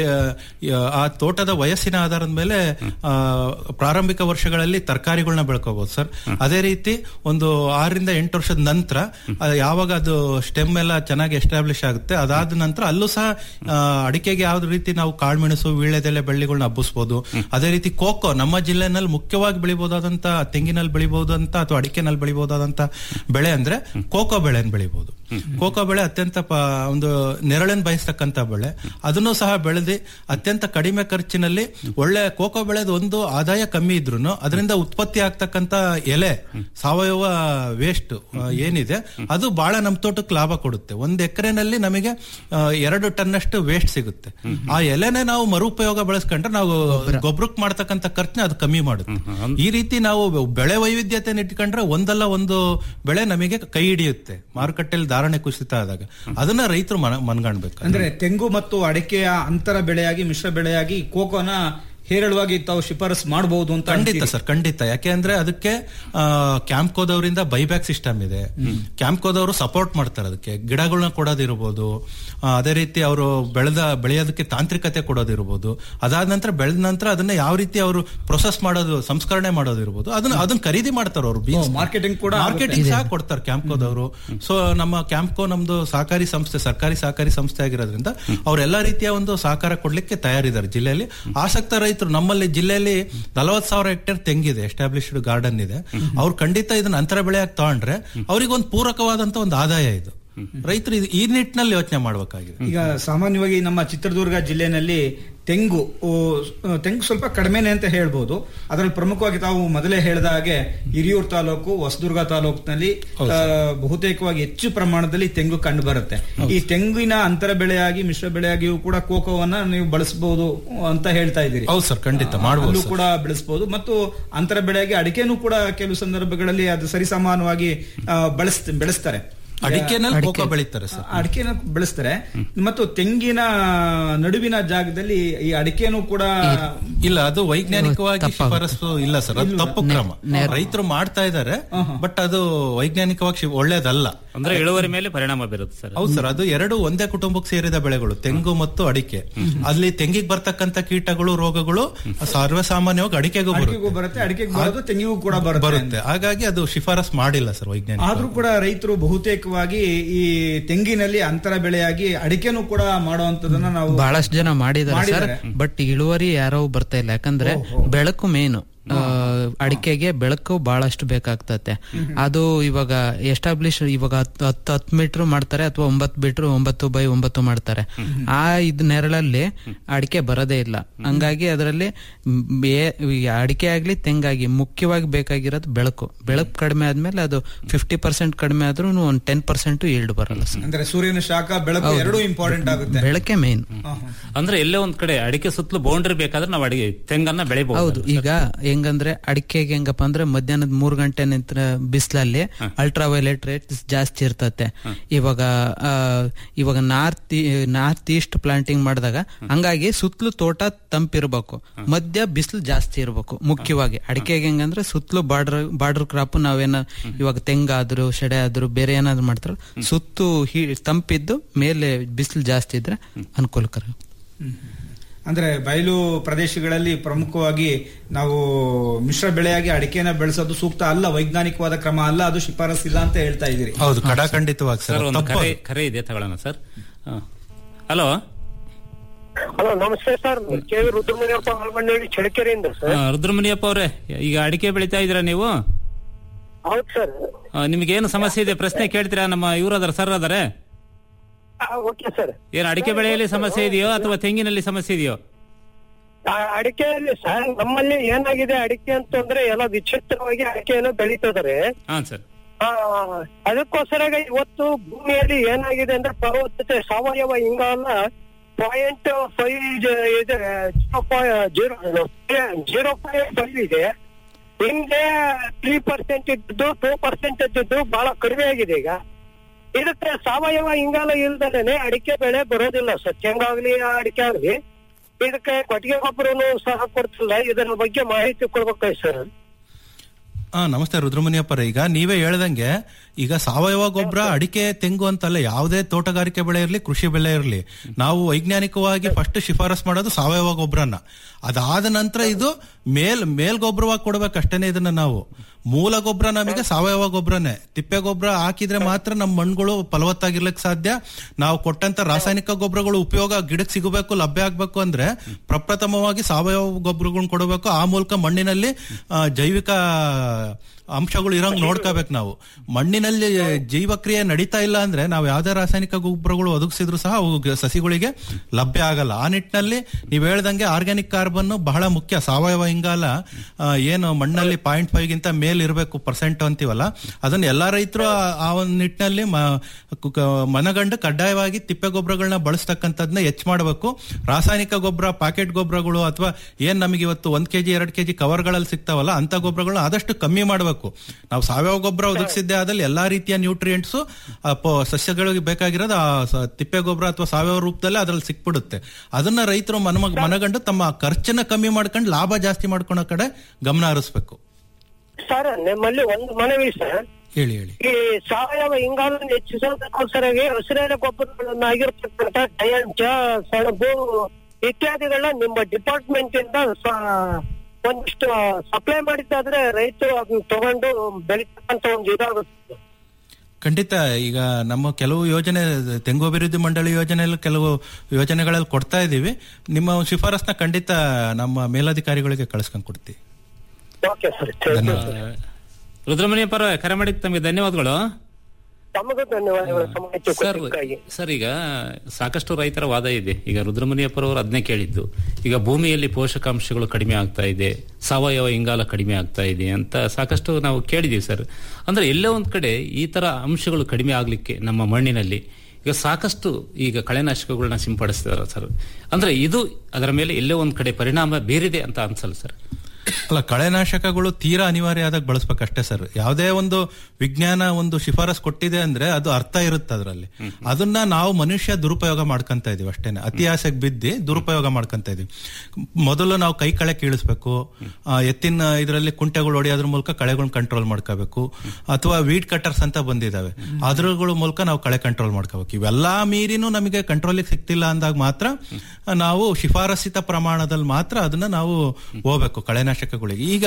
[SPEAKER 12] ಆ ತೋಟದ ವಯಸ್ಸಿನ ಆಧಾರದ ಮೇಲೆ ಆ, ಪ್ರಾರಂಭಿಕ ವರ್ಷಗಳಲ್ಲಿ ತರಕಾರಿಗಳನ್ನ ಬೆಳ್ಕೋಬಹುದು ಸರ್ ಅದೇ ರೀತಿ ಒಂದು ಆರರಿಂದ ಎಂಟು ವರ್ಷದ ನಂತರ ಆ, ಯಾವಾಗ ಅದು ಸ್ಟೆಮ್ ಎಲ್ಲ ಚೆನ್ನಾಗಿ ಎಸ್ಟಾಬ್ಲಿಷ್ ಆಗುತ್ತೆ ಅದಾದ ನಂತರ ಅಲ್ಲೂ ಸಹ ಆ, ಅಡಿಕೆಗೆ ಯಾವ್ದು ರೀತಿ ನಾವು ಕಾಳುಮೆಣಸು ವೀಳ್ಯದೆಲೆ ಬೆಳ್ಳಿಗಳನ್ನ ಹಬ್ಬಿಸಬಹುದು ಅದೇ ರೀತಿ ಕೋಕೋ ನಮ್ಮ ಜಿಲ್ಲೆನಲ್ಲಿ ಮುಖ್ಯವಾಗಿ ಬೆಳಿಬಹುದಾದಂತ ತೆಂಗಿನಲ್ಲಿ ಬೆಳಿಬಹುದಂತ ಅಥವಾ ಅಡಿಕೆನಲ್ಲಿ ಬೆಳಿಬಹುದಾದಂತ ಬೆಳೆ ಅಂದ್ರೆ ಕೋಕೋ ಬೆಳೆನ ಬೆಳಿಬಹುದು ಕೋಕೋ ಬೆಳೆ ಅತ್ಯಂತ ಪ- ಒಂದು ನೆರಳನ್ನು ಬಯಸ್ತಕ್ಕಂತ ಬೆಳೆ ಅದನ್ನು ಸಹ ಬೆಳೆದಿ ಅತ್ಯಂತ ಕಡಿಮೆ ಖರ್ಚಿನಲ್ಲಿ ಒಳ್ಳೆ ಕೋಕೋ ಬೆಳೆದ ಒಂದು ಆದಾಯ ಕಮ್ಮಿ ಇದ್ರು ಅದರಿಂದ ಉತ್ಪತ್ತಿ ಆಗ್ತಕ್ಕಂತ ಎಲೆ ಸಾವಯವ ವೇಸ್ಟ್ ಏನಿದೆ ಅದು ಬಹಳ ನಮ್ಮ ತೋಟಕ್ಕೆ ಲಾಭ ಕೊಡುತ್ತೆ ಒಂದ್ ಎಕರೆನಲ್ಲಿ ನಮಗೆ ಆ, ಎರಡು ಟನ್ನಷ್ಟು ವೇಸ್ಟ್ ಸಿಗುತ್ತೆ ಆ ಎಲೆನೆ ನಾವು ಮರುಪಯೋಗ ಬಳಸ್ಕೊಂಡ್ರೆ ನಾವು ಗೊಬ್ಬರಕ್ಕೆ ಮಾಡ್ತಕ್ಕಂತ ಖರ್ಚನ್ನ ಅದು ಕಮ್ಮಿ ಮಾಡುತ್ತೆ ಈ ರೀತಿ ನಾವು ಬೆಳೆ ವೈವಿಧ್ಯತೆ ಇಟ್ಕೊಂಡ್ರೆ ಒಂದಲ್ಲ ಒಂದು ಬೆಳೆ ನಮಗೆ ಕೈ ಹಿಡಿಯುತ್ತೆ ಮಾರುಕಟ್ಟೆಯಲ್ಲಿ ಧಾರಣೆ ಕುಸಿತ ಆದಾಗ ಅದನ್ನ ರೈತರು ಮನ ಮನ್ಗಾಣ್ಬೇಕು
[SPEAKER 11] ಅಂದ್ರೆ ತೆಂಗು ಮತ್ತು ಅಡಿಕೆಯ ಅಂತರ ಬೆಳೆಯಾಗಿ ಮಿಶ್ರ ಬೆಳೆಯಾಗಿ ಕೋಕೋನ ಹೇರಳವಾಗಿ ತಾವು ಶಿಫಾರಸ್ ಮಾಡಬಹುದು ಅಂತ
[SPEAKER 12] ಖಂಡಿತ
[SPEAKER 11] ಅಂತೀರಿ.
[SPEAKER 12] ಸರ್ ಖಂಡಿತ ಯಾಕೆ ಅಂದ್ರೆ ಅದಕ್ಕೆ ಕ್ಯಾಂಪ್ಕೋದವರಿಂದ ಬೈಬ್ಯಾಕ್ ಸಿಸ್ಟಮ್ ಇದೆ ಕ್ಯಾಂಪ್ಕೋದವರು ಸಪೋರ್ಟ್ ಮಾಡ್ತಾರೆ ಅದಕ್ಕೆ ಗಿಡಗಳನ್ನ ಕೊಡೋದಿರ್ಬೋದು ಆ, ಅದೇ ರೀತಿ ಅವರು ಬೆಳೆದ ಬೆಳೆಯೋದಕ್ಕೆ ತಾಂತ್ರಿಕತೆ ಕೊಡೋದಿರ್ಬೋದು ಅದಾದ ನಂತರ ಬೆಳೆದ ನಂತರ ಅದನ್ನ ಯಾವ ರೀತಿ ಅವರು ಪ್ರೊಸೆಸ್ ಮಾಡೋದು ಸಂಸ್ಕರಣೆ ಮಾಡೋದಿರ್ಬೋದು ಅದನ್ನ ಅದನ್ನ ಖರೀದಿ ಮಾಡ್ತಾರೆ ಅವರು
[SPEAKER 11] ಮಾರ್ಕೆಟಿಂಗ್ ಕೂಡ
[SPEAKER 12] ಮಾರ್ಕೆಟಿಂಗ್
[SPEAKER 11] ಆಗುತ್ತೆ.
[SPEAKER 12] ಸಹ ಕೊಡ್ತಾರೆ ಕ್ಯಾಂಪ್ಕೋದವರು ಸೊ ನಮ್ಮ ಕ್ಯಾಂಪ್ಕೋ ನಮ್ದು ಸಹಕಾರಿ ಸಂಸ್ಥೆ ಸರ್ಕಾರಿ ಸಹಕಾರಿ ಸಂಸ್ಥೆ ಆಗಿರೋದ್ರಿಂದ ಅವರೆಲ್ಲಾ ರೀತಿಯ ಒಂದು ಸಹಕಾರ ಕೊಡ್ಲಿಕ್ಕೆ ತಯಾರಿದ್ದಾರೆ ಜಿಲ್ಲೆಯಲ್ಲಿ ಆಸಕ್ತ ರೈತರು ನಮ್ಮಲ್ಲಿ ಜಿಲ್ಲೆಯಲ್ಲಿ ನಲವತ್ ಸಾವಿರ ಹೆಕ್ಟೇರ್ ತೆಂಗಿದೆ ಎಸ್ಟಾಬ್ಲಿಷ್ಡ್ ಗಾರ್ಡನ್ ಇದೆ ಅವ್ರು ಖಂಡಿತ ಇದನ್ನ ಅಂತರ ಬೆಳೆಯಾಗಿ ತಗೊಂಡ್ರೆ ಅವ್ರಿಗೆ ಒಂದು ಪೂರಕವಾದಂತ ಒಂದು ಆದಾಯ ಇದು ರೈತರು ಇದು ಈ ನಿಟ್ಟಿನಲ್ಲಿ ಯೋಚನೆ ಮಾಡಬೇಕಾಗಿದೆ
[SPEAKER 11] ಈಗ ಸಾಮಾನ್ಯವಾಗಿ ನಮ್ಮ ಚಿತ್ರದುರ್ಗ ಜಿಲ್ಲೆನಲ್ಲಿ ತೆಂಗು ಓ, ತೆಂಗು ಸ್ವಲ್ಪ ಕಡಿಮೆನೆ ಅಂತ ಹೇಳ್ಬೋದು ಅದರಲ್ಲಿ ಪ್ರಮುಖವಾಗಿ ತಾವು ಮೊದಲೇ ಹೇಳಿದ ಹಾಗೆ ಹಿರಿಯೂರು ತಾಲೂಕು ಹೊಸದುರ್ಗ ತಾಲೂಕಿನಲ್ಲಿ ಆ, ಬಹುತೇಕವಾಗಿ ಹೆಚ್ಚು ಪ್ರಮಾಣದಲ್ಲಿ ತೆಂಗು ಕಂಡು ಬರುತ್ತೆ ಈ ತೆಂಗಿನ ಅಂತರ ಬೆಳೆಯಾಗಿ ಮಿಶ್ರ ಬೆಳೆಯಾಗಿಯೂ ಕೂಡ ಕೋಕೋವನ್ನ ನೀವು ಬಳಸಬಹುದು ಅಂತ ಹೇಳ್ತಾ ಇದ್ದೀರಿ
[SPEAKER 12] ಹೌದು ಸರ್ ಖಂಡಿತ ಮಾಡ್ಬೋದು
[SPEAKER 11] ಅಲ್ಲೂ
[SPEAKER 12] ಸರ್.
[SPEAKER 11] ಕೂಡ ಬೆಳೆಸಬಹುದು ಮತ್ತು ಅಂತರ ಬೆಳೆಯಾಗಿ ಅಡಿಕೆನೂ ಕೂಡ ಕೆಲವು ಸಂದರ್ಭಗಳಲ್ಲಿ ಅದು ಸರಿಸಮಾನವಾಗಿ ಆ, ಬಳಸ್ ಬೆಳೆಸ್ತಾರೆ
[SPEAKER 12] ಅಡಿಕೆನಲ್ಲಿ ಕೋಕೋ ಬೆಳೀತಾರೆ ಸರ್
[SPEAKER 11] ಅಡಿಕೆನ ಬೆಳೆಸ್ತಾರೆ ಮತ್ತು ತೆಂಗಿನ ನಡುವಿನ ಜಾಗದಲ್ಲಿ ಈ ಅಡಿಕೆನೂ ಕೂಡ
[SPEAKER 12] ಇಲ್ಲ ಅದು ವೈಜ್ಞಾನಿಕವಾಗಿ ಶಿಫಾರಸು ಇಲ್ಲ ಸರ್ ಅದು ತಪ್ಪು ಕ್ರಮ ರೈತರು ಮಾಡ್ತಾ ಇದ್ದಾರೆ ಬಟ್ ಅದು ವೈಜ್ಞಾನಿಕವಾಗಿ ಶಿ- ಒಳ್ಳೇದಲ್ಲ
[SPEAKER 10] ಅಂದ್ರೆ ಇಳುವರಿ ಮೇಲೆ ಪರಿಣಾಮ ಬೀರುತ್ತೆ ಸರ್
[SPEAKER 12] ಹೌದು ಸರ್ ಅದು ಎರಡು ಒಂದೇ ಕುಟುಂಬಕ್ಕೆ ಸೇರಿದ ಬೆಳೆಗಳು ತೆಂಗು ಮತ್ತು ಅಡಿಕೆ ಅಲ್ಲಿ ತೆಂಗಿಗೆ ಬರ್ತಕ್ಕಂತ ಕೀಟಗಳು ರೋಗಗಳು ಸರ್ವಸಾಮಾನ್ಯವಾಗಿ ಅಡಿಕೆಗೂ
[SPEAKER 11] ಅಡಿಕೆಗೂ
[SPEAKER 12] ಬರುತ್ತೆ
[SPEAKER 11] ಬರುತ್ತೆ ಅಡಿಕೆಗೆ ಬರೋದು ತೆಂಗಿಗೂ ಕೂಡ ಬರುತ್ತೆ
[SPEAKER 12] ಬರುತ್ತೆ ಹಾಗಾಗಿ ಅದು ಶಿಫಾರಸ್ ಮಾಡಿಲ್ಲ ಸರ್ ವೈಜ್ಞಾನಿಕ
[SPEAKER 11] ಆದ್ರೂ ಕೂಡ ರೈತರು ಬಹುತೇಕವಾಗಿ ಈ ತೆಂಗಿನಲ್ಲಿ ಅಂತರ ಬೆಳೆಯಾಗಿ ಅಡಿಕೆನೂ ಕೂಡ ಮಾಡುವಂತದನ್ನ ನಾವು
[SPEAKER 13] ಬಹಳಷ್ಟು ಜನ ಮಾಡಿದ್ದಾರೆ ಸರ್
[SPEAKER 11] ಮಾಡಿದ್ದಾರೆ.
[SPEAKER 13] ಬಟ್ ಇಳುವರಿ ಯಾರೋ ಬರ್ತಾ ಇಲ್ಲ ಯಾಕಂದ್ರೆ ಬೆಳಕು ಮೇನು ಅಡಿಕೆಗೆ ಬೆಳಕು ಬಹಳಷ್ಟು ಬೇಕಾಗ್ತತೆ ಅದು ಇವಾಗ ಎಸ್ಟಾಬ್ಲಿಷ್ ಇವಾಗ ಹತ್ತು ಹತ್ತು ಹತ್ತು ಮೀಟರ್ ಮಾಡ್ತಾರೆ ಅಥವಾ ಒಂಬತ್ತು ಮೀಟರ್ ಒಂಬತ್ತು ಬೈ ಒಂಬತ್ತು ಮಾಡ್ತಾರೆ ಆ ಇದ್ ನೆರಳಲ್ಲಿ ಅಡಿಕೆ ಬರೋದೇ ಇಲ್ಲ ಹಂಗಾಗಿ ಅದರಲ್ಲಿ ಅಡಿಕೆ ಆಗ್ಲಿ ತೆಂಗಾಗಿ ಮುಖ್ಯವಾಗಿ ಬೇಕಾಗಿರೋದು ಬೆಳಕು ಬೆಳಕು ಕಡಿಮೆ ಆದ್ಮೇಲೆ ಅದು ಫಿಫ್ಟಿ ಪರ್ಸೆಂಟ್ ಕಡಿಮೆ ಆದ್ರೂ ಒಂದು ಟೆನ್ ಪರ್ಸೆಂಟ್ ಈಲ್ಡ್ ಬರಲ್ಲ ಸರ್
[SPEAKER 11] ಅಂದ್ರೆ ಸೂರ್ಯನ ಶಾಖ ಬೆಳಕು
[SPEAKER 13] ಹೌದು.
[SPEAKER 11] ಎರಡೂ ಇಂಪಾರ್ಟೆಂಟ್ ಆಗುತ್ತೆ
[SPEAKER 13] ಬೆಳಕೆ ಮೇನ್
[SPEAKER 10] ಅಂದ್ರೆ ಎಲ್ಲೇ ಒಂದ್ ಕಡೆ ಅಡಿಕೆ ಸುತ್ತಲೂ ಬೌಂಡ್ರಿ ಬೇಕಾದ್ರೆ ನಾವು ಅಡಿಗೆ ತೆಂಗನ್ನ ಬೆಳಿಬಹುದು
[SPEAKER 13] ಹೌದು ಈಗ ಹೆಂಗಂದ್ರೆ ಅಡಿಕೆಗೆ ಹೆಂಗಪ್ಪ ಅಂದ್ರೆ ಮಧ್ಯಾಹ್ನದ ಮೂರ್ ಗಂಟೆ ನಿಂತ್ರ ಬಿಸಿಲಲ್ಲಿ ಅಲ್ಟ್ರಾ ವೈಲೆಟ್ ರೇಟ್ ಜಾಸ್ತಿ ಇರ್ತತೆ ಇವಾಗ ಆ, ಇವಾಗ ನಾರ್ತ್ ನಾರ್ತ್ ಈಸ್ಟ್ ಪ್ಲಾಂಟಿಂಗ್ ಮಾಡಿದಾಗ ಹಂಗಾಗಿ ಸುತ್ತಲೂ ತೋಟ ತಂಪಿರ್ಬೇಕು ಮಧ್ಯ ಬಿಸಿಲು ಜಾಸ್ತಿ ಇರ್ಬೇಕು ಮುಖ್ಯವಾಗಿ ಅಡಿಕೆಗೆ ಹೆಂಗಂದ್ರೆ ಸುತ್ತಲೂ ಬಾರ್ಡರ್ ಬಾರ್ಡರ್ ಕ್ರಾಪ್ ನಾವೇನ ಇವಾಗ ತೆಂಗಾದ್ರು ಶೆಡೆ ಆದ್ರು ಬೇರೆ ಏನಾದ್ರು ಮಾಡ್ತಾರ ಸುತ್ತು ಹೀ ತಂಪಿದ್ದು ಮೇಲೆ ಬಿಸಿಲು ಜಾಸ್ತಿ ಇದ್ರೆ ಅನುಕೂಲಕರ
[SPEAKER 11] ಅಂದ್ರೆ ಬಯಲು ಪ್ರದೇಶಗಳಲ್ಲಿ ಪ್ರಮುಖವಾಗಿ ನಾವು ಮಿಶ್ರ ಬೆಳೆಯಾಗಿ ಅಡಿಕೆನ ಬೆಳೆಸೋದು ಸೂಕ್ತ ಅಲ್ಲ ವೈಜ್ಞಾನಿಕವಾದ ಕ್ರಮ ಅಲ್ಲ ಅದು ಶಿಫಾರಸ್ಸಿಲ್ಲ ಅಂತ ಹೇಳ್ತಾ ಇದ್ದೀರಿ
[SPEAKER 12] ಹೌದು ಕಡಾಖಂಡಿತವಾಗಿ
[SPEAKER 10] ಸರ್
[SPEAKER 12] ಸರ್
[SPEAKER 10] ಒಂದು
[SPEAKER 12] ತಪ್ಪು
[SPEAKER 10] ಕರೆ ಕರೆ ಇದೆ ತಗೊಳ್ಳೋಣ ಸರ್ ಹಲೋ
[SPEAKER 15] ಹಲೋ ನಮಸ್ತೆ sir K V Rudramuniyappa Halmanni ಚಳಕೆರೆಯಿಂದ ಸರ್
[SPEAKER 10] ರುದ್ರಮುನಿಯಪ್ಪ ಅವ್ರೆ ಈಗ ಅಡಿಕೆ ಬೆಳಿತಾ ಇದ್ದೀರಾ ನೀವು
[SPEAKER 15] ಹೌದು ಸರ್
[SPEAKER 10] ಆ, ನಿಮ್ಗೇನು ಸಮಸ್ಯೆ ಇದೆ ಪ್ರಶ್ನೆ ಕೇಳ್ತೀರಾ ನಮ್ಮ ಇವ್ರದಾರ ಸರ್ ಅದಾರೆ
[SPEAKER 15] ಓಕೆ ಸರ್
[SPEAKER 10] ಏನ್ ಅಡಿಕೆ ಬೆಳೆಯಲ್ಲಿ ಸಮಸ್ಯೆ ಇದೆಯೋ ಅಥವಾ ತೆಂಗಿನಲ್ಲಿ ಸಮಸ್ಯೆ ಇದೆಯೋ
[SPEAKER 15] ಅಡಿಕೆಯಲ್ಲಿ ಸರ್ ನಮ್ಮಲ್ಲಿ ಏನಾಗಿದೆ ಅಡಿಕೆ ಅಂತಂದ್ರೆ ಎಲ್ಲ ವಿಚಿತ್ರವಾಗಿ ಅಡಿಕೆಯನ್ನು ಬೆಳೀತಿದಾರೆ
[SPEAKER 10] ಹಾ ಸರ್
[SPEAKER 15] ಆ, ಅದಕ್ಕೋಸ್ಕರ ಇವತ್ತು ಭೂಮಿಯಲ್ಲಿ ಏನಾಗಿದೆ ಅಂದ್ರೆ ಫಲವತ್ತತೆ ಸಾವಯವ ಇಂಗಾಲ ಪಾಯಿಂಟ್ ಫೈವ್ ಇದೆ zero zero zero point five ಇದೆ ಹಿಂದೆ ತ್ರೀ ಪರ್ಸೆಂಟ್ ಇದ್ದು ಟೂ ಪರ್ಸೆಂಟ್ ಇದ್ದಿದ್ದು ಬಹಳ ಕಡಿಮೆ ಆಗಿದೆ ಈಗ ಇದಕ್ಕೆ ಸಾವಯವ ಇಂಗಾಲ ಇಲ್ದಲೇನೆ ಅಡಿಕೆ ಬೆಳೆ ಬರೋದಿಲ್ಲ ಸರ್ ತೆಂಗಾಗ್ಲಿ ಅಡಿಕೆ ಆಗ್ಲಿ ಇದಕ್ಕೆ ಕೊಟ್ಟಿಗೆ ಗೊಬ್ಬರನು ಸಹ ಕೊಡ್ತಿಲ್ಲ ಇದರ ಬಗ್ಗೆ ಮಾಹಿತಿ ಕೊಡ್ಬೇಕಾಯ್ತು ಸರ್
[SPEAKER 12] ಹಾ ನಮಸ್ತೆ ರುದ್ರಮುನಿಯಪ್ಪರ ಈಗ ನೀವೇ ಹೇಳ್ದಂಗೆ ಈಗ ಸಾವಯವ ಗೊಬ್ಬರ ಅಡಿಕೆ ತೆಂಗು ಅಂತಲ್ಲ ಯಾವುದೇ ತೋಟಗಾರಿಕೆ ಬೆಳೆ ಇರಲಿ ಕೃಷಿ ಬೆಳೆ ಇರಲಿ ನಾವು ವೈಜ್ಞಾನಿಕವಾಗಿ ಫಸ್ಟ್ ಶಿಫಾರಸ್ ಮಾಡೋದು ಸಾವಯವ ಗೊಬ್ಬರನ ಅದಾದ ನಂತರ ಇದು ಮೇಲ್ ಮೇಲ್ ಗೊಬ್ಬರವಾಗಿ ಕೊಡ್ಬೇಕಷ್ಟೇನೆ ಇದನ್ನ ನಾವು ಮೂಲ ಗೊಬ್ಬರ ನಮಗೆ ಸಾವಯವ ಗೊಬ್ಬರನೇ ತಿಪ್ಪೆ ಗೊಬ್ಬರ ಹಾಕಿದ್ರೆ ಮಾತ್ರ ನಮ್ಮ ಮಣ್ಣುಗಳು ಫಲವತ್ತಾಗಿರ್ಲಿಕ್ಕೆ ಸಾಧ್ಯ ನಾವು ಕೊಟ್ಟಂತ ರಾಸಾಯನಿಕ ಗೊಬ್ಬರಗಳು ಉಪಯೋಗ ಗಿಡಕ್ಕೆ ಸಿಗಬೇಕು ಲಭ್ಯ ಆಗ್ಬೇಕು ಅಂದ್ರೆ ಪ್ರಪ್ರಥಮವಾಗಿ ಸಾವಯವ ಗೊಬ್ಬರಗಳನ್ನ ಕೊಡಬೇಕು ಆ ಮೂಲಕ ಮಣ್ಣಿನಲ್ಲಿ ಆ, ಜೈವಿಕ ಅಂಶಗಳು ಇರಂಗ್ ನೋಡ್ಕೋಬೇಕು ನಾವು ಮಣ್ಣಿನಲ್ಲಿ ಜೀವಕ್ರಿಯೆ ನಡೀತಾ ಇಲ್ಲ ಅಂದ್ರೆ ನಾವು ಯಾವ್ದೇ ರಾಸಾಯನಿಕ ಗೊಬ್ಬರಗಳು ಒದಗಿಸಿದ್ರು ಸಹ ಅವು ಗ- ಸಸಿಗಳಿಗೆ ಲಭ್ಯ ಆಗಲ್ಲ ಆ ನಿಟ್ಟಿನಲ್ಲಿ ನೀವು ಹೇಳ್ದಂಗೆ ಆರ್ಗ್ಯಾನಿಕ್ ಕಾರ್ಬನ್ ಬಹಳ ಮುಖ್ಯ ಸಾವಯವ ಇಂಗಾಲ ಆ, ಏನು ಮಣ್ಣಲ್ಲಿ ಪಾಯಿಂಟ್ ಫೈವ್ ಗಿಂತ ಮೇಲ್ ಇರಬೇಕು ಪರ್ಸೆಂಟ್ ಅಂತೀವಲ್ಲ ಅದನ್ನ ಎಲ್ಲಾ ರೈತರು ಆ- ಆ ಒಂದು ನಿಟ್ಟಿನಲ್ಲಿ ಮ- ಕು- ಕ- ಮನಗಂಡು ಕಡ್ಡಾಯವಾಗಿ ತಿಪ್ಪೆ ಗೊಬ್ಬರಗಳನ್ನ ಬಳಸ್ತಕ್ಕಂಥದ್ನ ಹೆಚ್ಚು ಮಾಡಬೇಕು ರಾಸಾಯನಿಕ ಗೊಬ್ಬರ ಪ್ಯಾಕೆಟ್ ಗೊಬ್ಬರಗಳು ಅಥವಾ ಏನ್ ನಮಗೆ ಇವತ್ತು ಒಂದ್ ಕೆಜಿ ಎರಡ್ ಕೆಜಿ ಕವರ್ಗಳಲ್ಲಿ ಸಿಗ್ತಾವಲ್ಲ ಅಂತ ಗೊಬ್ಬರಗಳನ್ನ ಆದಷ್ಟು ಕಮ್ಮಿ ಮಾಡಬೇಕು ನಾವು ಸಾವಯವ ಗೊಬ್ಬರ ಒದಗಿಸಿದ್ದೆ ಆದಲ್ಲಿ ಎಲ್ಲಾ ರೀತಿಯ ನ್ಯೂಟ್ರಿಯೆಂಟ್ಸ್ ಸಸ್ಯಗಳಿಗೆ ಬೇಕಾಗಿರೋದು ಆ ಸ- ತಿಪ್ಪೆ ಗೊಬ್ಬರ ಅಥವಾ ಸಾವಯವ ರೂಪದಲ್ಲೇ ಅದ್ರಲ್ಲಿ ಸಿಕ್ಬಿಡುತ್ತೆ ಅದನ್ನ ರೈತರು ಮನ ಮನಗಂಡು ತಮ್ಮ ಖರ್ಚನ್ನ ಕಮ್ಮಿ ಮಾಡ್ಕೊಂಡು ಲಾಭ ಜಾಸ್ತಿ ಮಾಡ್ಕೊಳೋ ಕಡೆ ಗಮನ ಹರಿಸ್ಬೇಕು
[SPEAKER 15] ಸರ್ ನಿಮ್ಮಲ್ಲಿ ಒಂದು ಮನವಿ ಸರ್
[SPEAKER 12] ಹೇಳಿ ಹೇಳಿ
[SPEAKER 15] ಈ ಸಾವಯವ ಇಂಗಾಲವನ್ನು ಹೆಚ್ಚಿಸೋದಕ್ಕೋಸ್ಕರವಾಗಿ ಹಸಿರೆಲೆ ಗೊಬ್ಬರಗಳನ್ನಾಗಿರ್ತಕ್ಕಂಥ ಜಯಂತ ಸೆಣಬು ಇತ್ಯಾದಿಗಳನ್ನ ನಿಮ್ಮ ಡಿಪಾರ್ಟ್ಮೆಂಟ್ ಇಂದ ಸ- ಒಂದಿಷ್ಟು ಸಪ್ಲೈ ಮಾಡಿದ್ದಾದ್ರೆ ರೈತರು ಅದನ್ನ ತಗೊಂಡು ಬೆಳೀತಕ್ಕಂತ ಒಂದು ಇದಾಗುತ್ತೆ
[SPEAKER 12] ಖಂಡಿತ ಈಗ ನಮ್ಮ ಕೆಲವು ಯೋಜನೆ ತೆಂಗು ಅಭಿವೃದ್ಧಿ ಮಂಡಳಿ ಯೋಜನೆಯಲ್ಲಿ ಕೆಲವು ಯೋಜನೆಗಳಲ್ಲಿ ಕೊಡ್ತಾ ಇದೀವಿ ನಿಮ್ಮ ಶಿಫಾರಸ್ನ ಖಂಡಿತ ನಮ್ಮ ಮೇಲಧಿಕಾರಿಗಳಿಗೆ ಕಳಿಸ್ಕೊಂಡ್ ಕೊಡ್ತೀವಿ
[SPEAKER 15] ಓಕೆ ಸರ್
[SPEAKER 10] ರುದ್ರಮುನಿಯಪ್ಪ ಅವರೇ, ಕರೆ ಮಾಡಿದ ತಮಗೆ ಧನ್ಯವಾದಗಳು
[SPEAKER 15] ತಮಗೂ ಧನ್ಯವಾದಗಳು ಸಮಯಕ್ಕೆ
[SPEAKER 10] ಸರ್
[SPEAKER 15] ಕೊಟ್ಟಿದ್ದಕ್ಕಾಗಿ.
[SPEAKER 10] ಸರ್ ಈಗ ಸಾಕಷ್ಟು ರೈತರ ವಾದ ಇದೆ ಈಗ ರುದ್ರಮುನಿಯಪ್ಪರವರು ಅದನ್ನೇ ಕೇಳಿದ್ದು ಈಗ ಭೂಮಿಯಲ್ಲಿ ಪೋಷಕಾಂಶಗಳು ಕಡಿಮೆ ಆಗ್ತಾ ಇದೆ ಸಾವಯವ ಇಂಗಾಲ ಕಡಿಮೆ ಆಗ್ತಾ ಇದೆ ಅಂತ ಸಾಕಷ್ಟು ನಾವು ಕೇಳಿದೀವಿ ಸರ್ ಅಂದ್ರೆ ಎಲ್ಲೋ ಒಂದ್ ಕಡೆ ಈ ತರ ಅಂಶಗಳು ಕಡಿಮೆ ಆಗ್ಲಿಕ್ಕೆ ನಮ್ಮ ಮಣ್ಣಿನಲ್ಲಿ ಈಗ ಸಾಕಷ್ಟು ಈಗ ಕಳೆನಾಶಕಗಳನ್ನ ಸಿಂಪಡಿಸ್ತಾರೆ ಸರ್ ಅಂದ್ರೆ ಇದು ಅದರ ಮೇಲೆ ಎಲ್ಲೋ ಒಂದ್ ಕಡೆ ಪರಿಣಾಮ ಬೀರಿದೆ ಅಂತ ಅನ್ಸಲ್ಲ ಸರ್
[SPEAKER 12] ಅಲ್ಲ ಕಳೆನಾಶಕಗಳು ತೀರಾ ಅನಿವಾರ್ಯ ಆದಾಗ ಬಳಸ್ಬೇಕಷ್ಟೇ ಸರ್ ಯಾವುದೇ ಒಂದು ವಿಜ್ಞಾನ ಒಂದು ಶಿಫಾರಸ್ ಕೊಟ್ಟಿದೆ ಅಂದ್ರೆ ಅದು ಅರ್ಥ ಇರುತ್ತೆ ಅದರಲ್ಲಿ ಅದನ್ನ ನಾವು ಮನುಷ್ಯ ದುರುಪಯೋಗ ಮಾಡ್ಕೊಂತ ಇದೀವಿ ಅಷ್ಟೇನೆ ಅತಿ ಆಸೆಗೆ ಬಿದ್ದಿ ದುರುಪಯೋಗ ಮಾಡ್ಕೊಂತ ಇದೀವಿ ಮೊದಲು ನಾವು ಕೈ ಕಳೆ ಕೀಳಿಸ್ಬೇಕು ಆ, ಎತ್ತಿನ ಇದರಲ್ಲಿ ಕುಂಟೆಗಳು ಹೊಡೆಯೋದ್ರ ಮೂಲಕ ಕಳೆಗಳನ್ನ ಕಂಟ್ರೋಲ್ ಮಾಡ್ಕೋಬೇಕು ಅಥವಾ ವೀಡ್ ಕಟರ್ಸ್ ಅಂತ ಬಂದಿದಾವೆ ಅದ್ರಗಳ ಮೂಲಕ ನಾವು ಕಳೆ ಕಂಟ್ರೋಲ್ ಮಾಡ್ಕೋಬೇಕು ಇವೆಲ್ಲಾ ಮೀರಿನೂ ನಮಗೆ ಕಂಟ್ರೋಲಿಗೆ ಸಿಗ್ತಿಲ್ಲ ಅಂದಾಗ ಮಾತ್ರ ನಾವು ಶಿಫಾರಸಿತ ಪ್ರಮಾಣದಲ್ಲಿ ಮಾತ್ರ ಅದನ್ನ ನಾವು ಹೋಗ್ಬೇಕು ಕಳೆನಾಶಕ ಕಳೆನಾಶಕಗಳಿಗೆ ಈಗ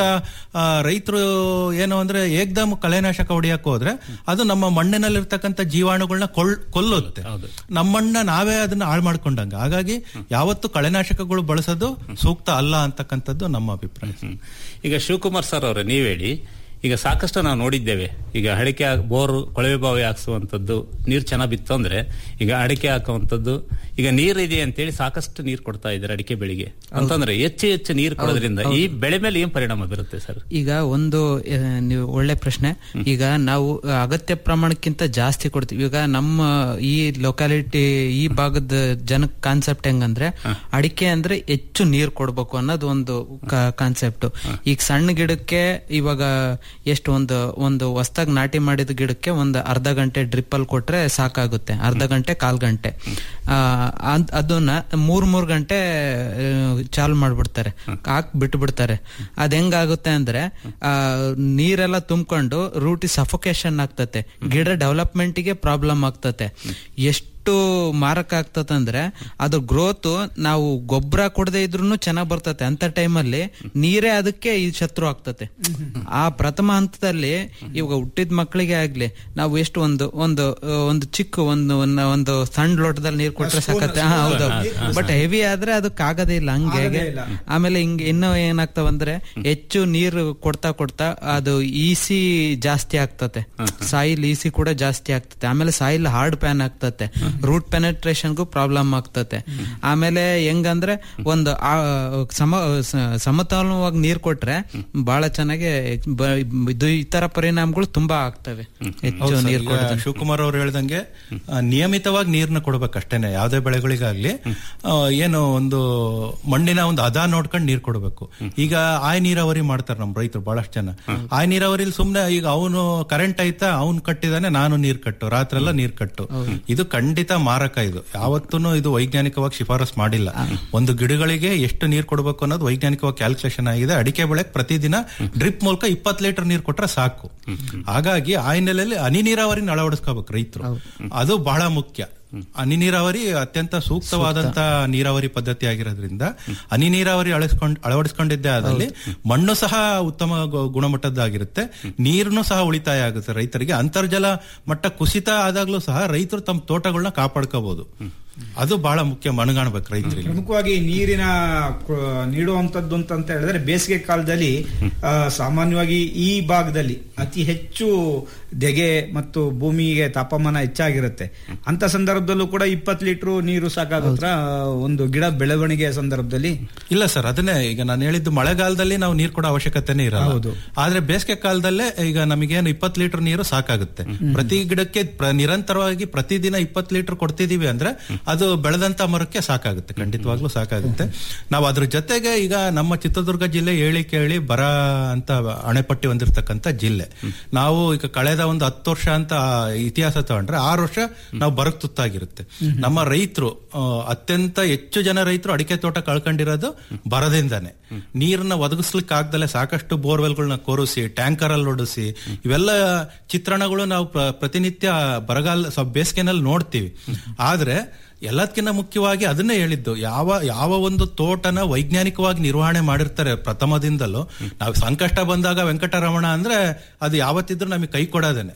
[SPEAKER 12] ರೈತರು ಏನು ಅಂದ್ರೆ ಏಕ್ದಮ್ ಕಳೆನಾಶಕ ಹೊಡಿಯಕ್ ಹೋದ್ರೆ ಅದು ನಮ್ಮ ಮಣ್ಣಿನಲ್ಲಿರ್ತಕ್ಕಂಥ ಜೀವಾಣುಗಳನ್ನ ಕೊಲ್ ಕೊಲ್ಲುತ್ತೆ ನಮ್ಮ ಮಣ್ಣ ನಾವೇ ಅದನ್ನ ಹಾಳು ಮಾಡ್ಕೊಂಡಂಗ ಹಾಗಾಗಿ ಯಾವತ್ತು ಕಳೆನಾಶಕಗಳು ಬಳಸೋದು ಸೂಕ್ತ ಅಲ್ಲ ಅಂತಕ್ಕಂಥದ್ದು ನಮ್ಮ ಅಭಿಪ್ರಾಯ
[SPEAKER 10] ಈಗ ಶಿವಕುಮಾರ್ ಸರ್ ಅವರೇ ನೀವ್ ಹೇಳಿ ಈಗ ಸಾಕಷ್ಟು ನಾವು ನೋಡಿದ್ದೇವೆ ಈಗ ಅಡಿಕೆ ಹಾಕ್- ಬೋರ್ ಕೊಳವೆ ಬಾವಿ ಹಾಕ್ಸುವಂತದ್ದು ನೀರು ಚೆನ್ನಾಗಿ ಬಿತ್ತು ಅಂದ್ರೆ ಈಗ ಅಡಿಕೆ ಹಾಕುವಂತದ್ದು ಈಗ ನೀರ್ ಇದೆ ಅಂತೇಳಿ ಸಾಕಷ್ಟು ನೀರು ಕೊಡ್ತಾ ಇದ್ದಾರೆ ಅಡಿಕೆ ಬೆಳೆಗೆ ಅಂತಂದ್ರೆ ಹೆಚ್ಚು ಹೆಚ್ಚು ನೀರು ಕೊಡೋದ್ರಿಂದ ಈ ಬೆಳೆ ಮೇಲೆ ಏನ್ ಪರಿಣಾಮ ಬೀರುತ್ತೆ ಸರ್
[SPEAKER 13] ಈಗ ಒಂದು ಆ, ನೀವು ಒಳ್ಳೆ ಪ್ರಶ್ನೆ ಈಗ ನಾವು ಅಗತ್ಯ ಪ್ರಮಾಣಕ್ಕಿಂತ ಜಾಸ್ತಿ ಕೊಡ್ತೀವಿ ಈಗ ನಮ್ಮ ಈ ಲೊಕ್ಯಾಲಿಟಿ ಈ ಭಾಗದ ಜನಕ್ ಕಾನ್ಸೆಪ್ಟ್ ಹೆಂಗಂದ್ರೆ ಅಡಿಕೆ ಅಂದ್ರೆ ಹೆಚ್ಚು ನೀರು ಕೊಡ್ಬೇಕು ಅನ್ನೋದು ಒಂದು ಕಾನ್ಸೆಪ್ಟ್ ಈಗ ಸಣ್ಣ ಗಿಡಕ್ಕೆ ಇವಾಗ ಎಷ್ಟು ಒಂದು ಒಂದು ಹೊಸ್ದಾಗ್ ನಾಟಿ ಮಾಡಿದ ಗಿಡಕ್ಕೆ ಒಂದು ಅರ್ಧ ಗಂಟೆ ಡ್ರಿಪ್ ಅಲ್ಲಿ ಕೊಟ್ರೆ ಸಾಕಾಗುತ್ತೆ ಅರ್ಧ ಗಂಟೆ ಕಾಲ್ ಗಂಟೆ ಆ, ಅದ್- ಅದನ್ನ ಮೂರ್ ಮೂರ್ ಗಂಟೆ ಆ, ಚಾಲು ಮಾಡ್ಬಿಡ್ತಾರೆ ಹಾಕ್ ಬಿಟ್ಬಿಡ್ತಾರೆ ಅದ್ ಹೆಂಗಾಗುತ್ತೆ ಅಂದ್ರೆ ಆ ನೀರೆಲ್ಲ ತುಂಬಿಕೊಂಡು ರೂಟಿ ಸಫೋಕೇಶನ್ ಆಗ್ತತೆ ಗಿಡ ಡೆವಲಪ್ಮೆಂಟ್ ಗೆ ಪ್ರಾಬ್ಲಮ್ ಆಗ್ತತೆ ಎಷ್ಟು ಮಾರಕ ಆಗ್ತದಂದ್ರೆ ಅದು ಗ್ರೋತ್ ನಾವು ಗೊಬ್ಬರ ಕೊಡದೆ ಇದ್ರು ಚೆನ್ನಾಗ್ ಬರ್ತತೆ ಅಂತ ಟೈಮಲ್ಲಿ ನೀರೇ ಅದಕ್ಕೆ ಈ ಶತ್ರು ಆಗ್ತತೆ ಆ ಪ್ರಥಮ ಹಂತದಲ್ಲಿ ಇವಾಗ ಹುಟ್ಟಿದ ಮಕ್ಕಳಿಗೆ ಆಗ್ಲಿ ನಾವು ಎಷ್ಟು ಒಂದು ಒಂದು ಆ, ಒಂದು ಚಿಕ್ಕ ಒಂದು ಒಂದು- ಒಂದು ಸಣ್ಣ ಲೋಟದಲ್ಲಿ ನೀರು ಕೊಟ್ರೆ ಸಾಕತ್ತೆ ಹಾ ಹೌದು ಬಟ್ ಹೆವಿ ಆದ್ರೆ ಅದಕ್ಕೆ ಆಗದೇ ಇಲ್ಲ ಹಂಗೆ
[SPEAKER 11] ಆಗದೇ ಇಲ್ಲ.
[SPEAKER 13] ಆಮೇಲೆ ಹಿಂಗ್ ಇನ್ನೂ ಏನಾಗ್ತಾವಂದ್ರೆ ಹೆಚ್ಚು ನೀರು ಕೊಡ್ತಾ ಕೊಡ್ತಾ ಅದು ಈಸಿ ಜಾಸ್ತಿ ಆಗ್ತತೆ ಸಾಯಿಲ್ ಈಸಿ ಕೂಡ ಜಾಸ್ತಿ ಆಗ್ತತೆ ಆಮೇಲೆ ಸಾಯಿಲ್ ಹಾರ್ಡ್ ಪ್ಯಾನ್ ಆಗ್ತತೆ ರೂಟ್ ಪೆನೆಟ್ರೇಷನ್ಗೂ ಪ್ರಾಬ್ಲಮ್ ಆಗ್ತತೆ ಆಮೇಲೆ ಹೆಂಗಂದ್ರೆ ಒಂದು ಆ ಸಮ ಸ- ಸಮತೋಲನವಾಗಿ ನೀರ್ ಕೊಟ್ರೆ ಬಹಳ ಚೆನ್ನಾಗಿ ಬ- ಇದು ಈ ತರ ಪರಿಣಾಮಗಳು ತುಂಬಾ ಆಗ್ತವೆ ಹೆಚ್ಚು
[SPEAKER 12] ಹೌದು ಸರ್,
[SPEAKER 13] ನೀರ್
[SPEAKER 12] ಈಗ
[SPEAKER 13] ಕೊಡೋದು
[SPEAKER 12] ಶಿವಕುಮಾರ್ ಅವ್ರು ಹೇಳ್ದಂಗೆ ಆ, ನಿಯಮಿತವಾಗಿ ನೀರ್ನ ಕೊಡ್ಬೇಕು ಅಷ್ಟೇನೆ ಯಾವುದೇ ಬೆಳೆಗಳಿಗಾಗ್ಲಿ ಆ, ಏನು ಒಂದು ಮಣ್ಣಿನ ಒಂದು ಹದ ನೋಡ್ಕೊಂಡು ನೀರ್ ಕೊಡಬೇಕು ಈಗ ಆಯ್ ನೀರಾವರಿ ಮಾಡ್ತಾರೆ ನಮ್ ರೈತರು ಬಹಳಷ್ಟು ಜನ ಆಯ್ ನೀರಾವರಿಲಿ ಸುಮ್ನೆ ಈಗ ಅವನು ಕರೆಂಟ್ ಐತಾ ಅವ್ನು ಕಟ್ಟಿದಾನೆ ನಾನು ನೀರ್ ಕಟ್ಟು ರಾತ್ರೆಲ್ಲ ನೀರ್ ಕಟ್ಟು ಇದು ಖಂಡಿತ ಮಾರಕ ಇದು ಯಾವತ್ತೂ ಇದು ವೈಜ್ಞಾನಿಕವಾಗಿ ಶಿಫಾರಸ್ ಮಾಡಿಲ್ಲ ಒಂದು ಗಿಡಗಳಿಗೆ ಎಷ್ಟು ನೀರ್ ಕೊಡಬೇಕು ಅನ್ನೋದು ವೈಜ್ಞಾನಿಕವಾಗಿ ಕ್ಯಾಲ್ಕುಲೇಷನ್ ಆಗಿದೆ ಅಡಿಕೆ ಬೆಳೆಗೆ ಪ್ರತಿದಿನ ಡ್ರಿಪ್ ಮೂಲಕ ಇಪ್ಪತ್ತು ಲೀಟರ್ ನೀರ್ ಕೊಟ್ರೆ ಸಾಕು ಹಾಗಾಗಿ ಆ ಹಿನ್ನೆಲೆಯಲ್ಲಿ ಹನಿ ನೀರಾವರಿನ ಅಳವಡಿಸ್ಕೋಬೇಕು ರೈತರು ಅದು ಬಹಳ ಮುಖ್ಯ ಹನಿ ನೀರಾವರಿ ಅತ್ಯಂತ ಸೂಕ್ತವಾದಂತ ನೀರಾವರಿ ಪದ್ಧತಿ ಆಗಿರೋದ್ರಿಂದ ಹನಿ ನೀರಾವರಿ ಅಳವಡಿಸ್ಕೊಂಡ್ ಅಳವಡಿಸ್ಕೊಂಡಿದ್ದೇ ಆದಲ್ಲಿ ಮಣ್ಣು ಸಹ ಉತ್ತಮ ಗು- ಗುಣಮಟ್ಟದ್ದಾಗಿರುತ್ತೆ ನೀರನ್ನು ಸಹ ಉಳಿತಾಯ ಆಗುತ್ತೆ ರೈತರಿಗೆ ಅಂತರ್ಜಲ ಮಟ್ಟ ಕುಸಿತ ಆದಾಗ್ಲೂ ಸಹ ರೈತರು ತಮ್ಮ ತೋಟಗಳನ್ನ ಕಾಪಾಡ್ಕೋಬಹುದು ಅದು ಬಹಳ ಮುಖ್ಯ ಮನಗಾಣ್ಬೇಕು ರೈತರಿಗೆ
[SPEAKER 11] ಪ್ರಮುಖವಾಗಿ ನೀರಿನ ಕೊ- ನೀಡುವಂತದ್ದು ಅಂತ ಹೇಳಿದ್ರೆ ಬೇಸಿಗೆ ಕಾಲದಲ್ಲಿ ಆ, ಸಾಮಾನ್ಯವಾಗಿ ಈ ಭಾಗದಲ್ಲಿ ಅತಿ ಹೆಚ್ಚು ದೆಗೆ ಮತ್ತು ಭೂಮಿಗೆ ತಾಪಮಾನ ಹೆಚ್ಚಾಗಿರುತ್ತೆ ಅಂತ ಸಂದರ್ಭದಲ್ಲೂ ಕೂಡ ಇಪ್ಪತ್ತು ಲೀಟರ್ ನೀರು ಸಾಕಾಗುತ್ತ ಒಂದು ಗಿಡ ಬೆಳವಣಿಗೆಯ ಸಂದರ್ಭದಲ್ಲಿ
[SPEAKER 12] ಇಲ್ಲ ಸರ್ ಅದನ್ನೇ ಈಗ ನಾನು ಹೇಳಿದ್ದು ಮಳೆಗಾಲದಲ್ಲಿ ನಾವು ನೀರು ಕೊಡೋ ಅವಶ್ಯಕತೆನೇ ಇರಲ್ಲ
[SPEAKER 11] ಹೌದು.
[SPEAKER 12] ಆದ್ರೆ ಬೇಸಿಗೆ ಕಾಲದಲ್ಲೇ ಈಗ ನಮಗೇನು ಇಪ್ಪತ್ತು ಲೀಟರ್ ನೀರು ಸಾಕಾಗುತ್ತೆ ಪ್ರತಿ ಗಿಡಕ್ಕೆ ಪ್ರ- ನಿರಂತರವಾಗಿ ಪ್ರತಿದಿನ ಇಪ್ಪತ್ತು ಲೀಟರ್ ಕೊಡ್ತಿದೀವಿ ಅಂದ್ರೆ ಅದು ಬೆಳೆದಂತ ಮರಕ್ಕೆ ಸಾಕಾಗುತ್ತೆ ಖಂಡಿತವಾಗ್ಲೂ ಸಾಕಾಗುತ್ತೆ ನಾವು ಅದ್ರ ಜೊತೆಗೆ ಈಗ ನಮ್ಮ ಚಿತ್ರದುರ್ಗ ಜಿಲ್ಲೆ ಹೇಳಿ ಕೇಳಿ ಬರ ಅಂತ ಅಣೆಪಟ್ಟಿ ಹೊಂದಿರತಕ್ಕಂತ ಜಿಲ್ಲೆ ನಾವು ಈಗ ಕಳೆದ ಒಂದು ಹತ್ತು ವರ್ಷ ಅಂತ ಇತಿಹಾಸ ತಗೊಂಡ್ರೆ ಆರು ವರ್ಷ ನಾವು ಬರಕ್ ತುತ್ತಾಗಿರುತ್ತೆ ನಮ್ಮ ರೈತರು ಅತ್ಯಂತ ಹೆಚ್ಚು ಜನ ರೈತರು ಅಡಿಕೆ ತೋಟ ಕಳ್ಕೊಂಡಿರೋದು ಬರದಿಂದಾನೆ ನೀರನ್ನ ಒದಗಿಸ್ಲಿಕ್ಕೆ ಆಗ್ದಲೆ ಸಾಕಷ್ಟು ಬೋರ್ವೆಲ್ಗಳನ್ನ ಕೋರಿಸಿ ಟ್ಯಾಂಕರ್ ಅಲ್ಲಿ ಹೊಡಿಸಿ ಇವೆಲ್ಲ ಚಿತ್ರಣಗಳು ನಾವು ಪ್ರ- ಪ್ರತಿನಿತ್ಯ ಬರಗಾಲ ಸ- ಬೇಸಿಗೆನಲ್ಲಿ ನೋಡ್ತೀವಿ ಆದ್ರೆ ಎಲ್ಲದಕ್ಕಿಂತ ಮುಖ್ಯವಾಗಿ ಅದನ್ನೇ ಹೇಳಿದ್ದು ಯಾವ ಯಾವ ಒಂದು ತೋಟನ ವೈಜ್ಞಾನಿಕವಾಗಿ ನಿರ್ವಹಣೆ ಮಾಡಿರ್ತಾರೆ ಪ್ರಥಮದಿಂದಲೂ ನಾವು ಸಂಕಷ್ಟ ಬಂದಾಗ ವೆಂಕಟರಮಣ ಅಂದ್ರೆ ಅದು ಯಾವತ್ತಿದ್ರೂ ನಮಗೆ ಕೈ ಕೊಡೋದೇನೆ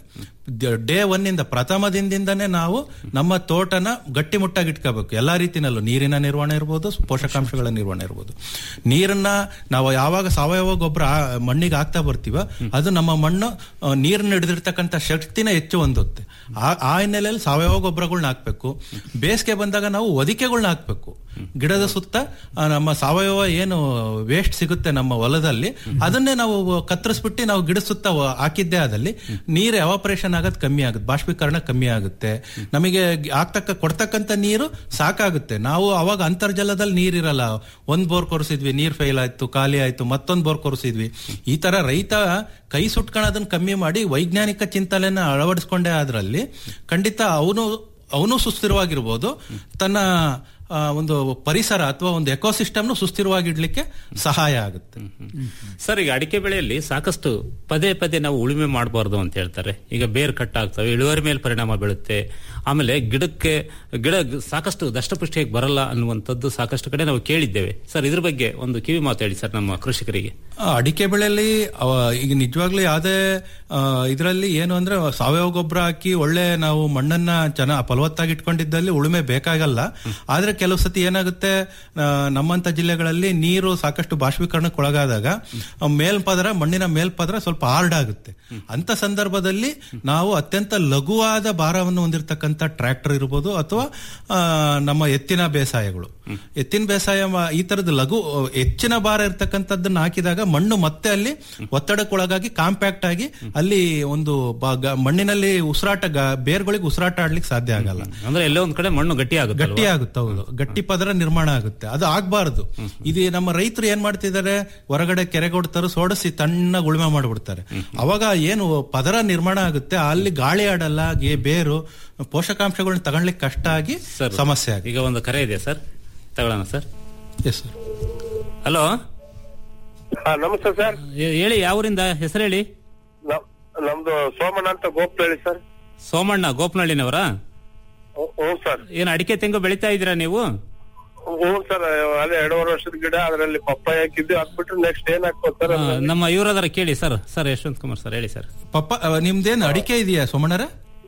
[SPEAKER 12] ಡೇ ಒನ್ ಇಂದ ಪ್ರಥಮ ದಿನದಿಂದನೇ ನಾವು ನಮ್ಮ ತೋಟನ ಗಟ್ಟಿಮುಟ್ಟಾಗಿ ಇಟ್ಕೋಬೇಕು ಎಲ್ಲಾ ರೀತಿನಲ್ಲೂ ನೀರಿನ ನಿರ್ವಹಣೆ ಇರ್ಬೋದು ಪೋಷಕಾಂಶಗಳ ನಿರ್ವಹಣೆ ಇರ್ಬೋದು ನೀರನ್ನ ನಾವು ಯಾವಾಗ ಸಾವಯವ ಗೊಬ್ಬರ ಮಣ್ಣಿಗೆ ಹಾಕ್ತಾ ಬರ್ತೀವ ಅದು ನಮ್ಮ ಮಣ್ಣು ಆ, ನೀರನ್ನ ಹಿಡಿದಿರ್ತಕ್ಕಂಥ ಶಕ್ತಿನ ಹೆಚ್ಚು ಹೊಂದುತ್ತೆ ಆ- ಆ ಹಿನ್ನೆಲೆಯಲ್ಲಿ ಸಾವಯವ ಗೊಬ್ಬರಗಳನ್ನ ಹಾಕ್ಬೇಕು ಬೇಸಿಗೆ ಬಂದಾಗ ನಾವು ಒದಿಕೆಗಳನ್ನ ಹಾಕ್ಬೇಕು ಗಿಡದ ಸುತ್ತ ಆ, ನಮ್ಮ ಸಾವಯವ ಏನು ವೇಸ್ಟ್ ಸಿಗುತ್ತೆ ನಮ್ಮ ಹೊಲದಲ್ಲಿ ಅದನ್ನೇ ನಾವು ಕತ್ತರಿಸ್ಬಿಟ್ಟು ನಾವು ಗಿಡ ಸುತ್ತ ವ- ಹಾಕಿದ್ದೇ ಆದಲ್ಲಿ ನೀರು ಎವಾಪರೇಷನ್ ಆಗೋದು ಕಮ್ಮಿ ಆಗುತ್ತೆ ಬಾಷ್ಪೀಕರಣ ಕಮ್ಮಿ ಆಗುತ್ತೆ ನಮಗೆ ಆಗ್ತಕ್ಕ ಕೊಡ್ತಕ್ಕಂಥ ನೀರು ಸಾಕಾಗುತ್ತೆ ನಾವು ಅವಾಗ ಅಂತರ್ಜಲದಲ್ಲಿ ನೀರಿರಲ್ಲ ಒಂದ್ ಬೋರ್ ಕೊರೆಸಿದ್ವಿ ನೀರ್ ಫೇಲ್ ಆಯ್ತು ಖಾಲಿ ಆಯ್ತು ಮತ್ತೊಂದ್ ಬೋರ್ ಕೊರೆಸಿದ್ವಿ ಈ ತರ ರೈತ ಕೈ ಸುಟ್ಕೊಳ್ಳೋದನ್ನ ಕಮ್ಮಿ ಮಾಡಿ ವೈಜ್ಞಾನಿಕ ಚಿಂತನೆಯನ್ನ ಅಳವಡಿಸ್ಕೊಂಡೇ ಆದ್ರಲ್ಲಿ ಖಂಡಿತ ಅವನು ಅವನು ಸುಸ್ಥಿರವಾಗಿರ್ಬೋದು ತನ್ನ ಆ, ಒಂದು ಪರಿಸರ ಅಥವಾ ಒಂದು ಎಕೋಸಿಸ್ಟಮ್ನು ಸುಸ್ಥಿರವಾಗಿಡ್ಲಿಕ್ಕೆ ಸಹಾಯ ಆಗುತ್ತೆ
[SPEAKER 10] ಸರ್ ಈಗ ಅಡಿಕೆ ಬೆಳೆಯಲ್ಲಿ ಸಾಕಷ್ಟು ಪದೇ ಪದೇ ನಾವು ಉಳುಮೆ ಮಾಡಬಾರ್ದು ಅಂತ ಹೇಳ್ತಾರೆ ಈಗ ಬೇರ್ ಕಟ್ ಆಗ್ತವೆ ಇಳುವರಿ ಮೇಲೆ ಪರಿಣಾಮ ಬೀಳುತ್ತೆ ಆಮೇಲೆ ಗಿಡಕ್ಕೆ ಗಿಡ ಸಾಕಷ್ಟು ದಷ್ಟಪುಷ್ಟಿಯಾಗಿ ಬರಲ್ಲ ಅನ್ನುವಂಥದ್ದು ಸಾಕಷ್ಟು ಕಡೆ ನಾವು ಕೇಳಿದ್ದೇವೆ ಸರ್ ಇದ್ರ ಬಗ್ಗೆ ಒಂದು ಕಿವಿ ಮಾತು ಹೇಳಿ ಸರ್ ನಮ್ಮ ಕೃಷಿಕರಿಗೆ
[SPEAKER 12] ಆ, ಅಡಿಕೆ ಬೆಳೆಯಲ್ಲಿ ಅವ- ಈಗ ನಿಜವಾಗ್ಲೂ ಯಾವುದೇ ಇದರಲ್ಲಿ ಏನು ಅಂದ್ರೆ ಸಾವಯವ ಗೊಬ್ಬರ ಹಾಕಿ ಒಳ್ಳೆ ನಾವು ಮಣ್ಣನ್ನ ಚೆನ್ನ ಫಲವತ್ತಾಗಿ ಇಟ್ಕೊಂಡಿದ್ದಲ್ಲಿ ಉಳುಮೆ ಬೇಕಾಗಲ್ಲ ಆದ್ರೆ ಕೆಲವು ಸತಿ ಏನಾಗುತ್ತೆ ಆ, ನಮ್ಮಂತ ಜಿಲ್ಲೆಗಳಲ್ಲಿ ನೀರು ಸಾಕಷ್ಟು ಬಾಷ್ಪೀಕರಣಕ್ಕೆ ಒಳಗಾದಾಗ ಆ ಮೇಲ್ಪದರ ಮಣ್ಣಿನ ಮೇಲ್ಪದರ ಸ್ವಲ್ಪ ಹಾರ್ಡ್ ಆಗುತ್ತೆ ಅಂತ ಸಂದರ್ಭದಲ್ಲಿ ನಾವು ಅತ್ಯಂತ ಲಘುವಾದ ಭಾರವನ್ನು ಹೊಂದಿರತಕ್ಕಂತ ಟ್ರ್ಯಾಕ್ಟರ್ ಇರ್ಬೋದು ಅಥವಾ ಆ, ನಮ್ಮ ಎತ್ತಿನ ಬೇಸಾಯಗಳು ಎತ್ತಿನ ಬೇಸಾಯ ಮಾ- ಈ ತರದ ಲಘು ಹೆಚ್ಚಿನ ಭಾರ ಇರ್ತಕ್ಕಂಥದ್ದನ್ನ ಹಾಕಿದಾಗ ಮಣ್ಣು ಮತ್ತೆ ಅಲ್ಲಿ ಒತ್ತಡಕ್ಕೊಳಗಾಗಿ ಕಾಂಪ್ಯಾಕ್ಟ್ ಆಗಿ ಅಲ್ಲಿ ಒಂದು ಬ- ಗ- ಮಣ್ಣಿನಲ್ಲಿ ಉಸಿರಾಟ ಗ- ಬೇರ್ಗಳಿಗೆ ಉಸಿರಾಟ ಆಡ್ಲಿಕ್ಕೆ ಸಾಧ್ಯ ಆಗಲ್ಲ
[SPEAKER 10] ಅಂದ್ರೆ ಎಲ್ಲೋ ಒಂದ್ ಕಡೆ ಮಣ್ಣು ಗಟ್ಟಿ ಆಗುತ್ತೆ
[SPEAKER 12] ಗಟ್ಟಿ ಆಗುತ್ತೆ ಹೌದು ಗಟ್ಟಿ ಪದರ ನಿರ್ಮಾಣ ಆಗುತ್ತೆ ಅದು ಆಗ್ಬಾರ್ದು ಇದು ನಮ್ಮ ರೈತರು ಏನ್ ಮಾಡ್ತಿದ್ದಾರೆ ಹೊರಗಡೆ ಕೆರೆಗೊಡ್ತಾರು ಸೋಡಿಸಿ ತಣ್ಣಗೆ ಉಳುಮೆ ಮಾಡ್ಬಿಡ್ತಾರೆ ಅವಾಗ ಏನು ಪದರ ನಿರ್ಮಾಣ ಆಗುತ್ತೆ ಅಲ್ಲಿ ಗಾಳಿ ಆಡಲ್ಲ ಗೆ- ಬೇರು ಪೋಷಕಾಂಶಗಳನ್ನ ತಗೊಳ್ಲಿಕ್ಕೆ ಕಷ್ಟ ಆಗಿ ಸಮಸ್ಯೆ ಆಗುತ್ತೆ
[SPEAKER 10] ಈಗ ಒಂದು ಕರೆ ಇದೆ ಸರ್ ತಗೊಳ್ಳೋಣ ಸರ್
[SPEAKER 12] ಎಸ್ ಸರ್
[SPEAKER 10] ಹಲೋ
[SPEAKER 14] ನಮಸ್ತೆ ಸರ್
[SPEAKER 10] ಹೇಳಿ ಯಾವೂರಿಂದ ಹೆಸರು ಹೇಳಿ
[SPEAKER 14] ನಮ್ದು ಸೋಮಣ್ಣ ಅಂತ ಗೋಪ್ ಹೇಳಿ ಸರ್
[SPEAKER 10] ಸೋಮಣ್ಣ ಗೋಪನಹಳ್ಳಿನವರ
[SPEAKER 14] ಹ್ಞೂ ಸರ್
[SPEAKER 10] ಏನ್ ಅಡಿಕೆ ತೆಂಗು ಬೆಳಿತಾ ಇದ್ದೀರಾ ನೀವು
[SPEAKER 14] ಹ್ಞೂ ಸರ್ ಅದೇ ಎರಡೂವರೆ ವರ್ಷದ ಗಿಡ ಅದರಲ್ಲಿ ಪಪ್ಪಾಯ ಹಾಕಿದ್ವಿ ಹಾಕ್ಬಿಟ್ರೆ ನೆಕ್ಸ್ಟ್ ಏನ್ ಹಾಕ್ಬೋದು ಸರ್
[SPEAKER 10] ಆ, ನಮ್ಮ ಇವರದರ ಕೇಳಿ sir sir Yashwant Kumar sir ಹೇಳಿ ಸರ್
[SPEAKER 12] ಪಪ್ಪ ಅಹ್, ನಿಮ್ದೇನು ಅಡಿಕೆ ಇದೆಯಾ ಸೋಮಣ್ಣರ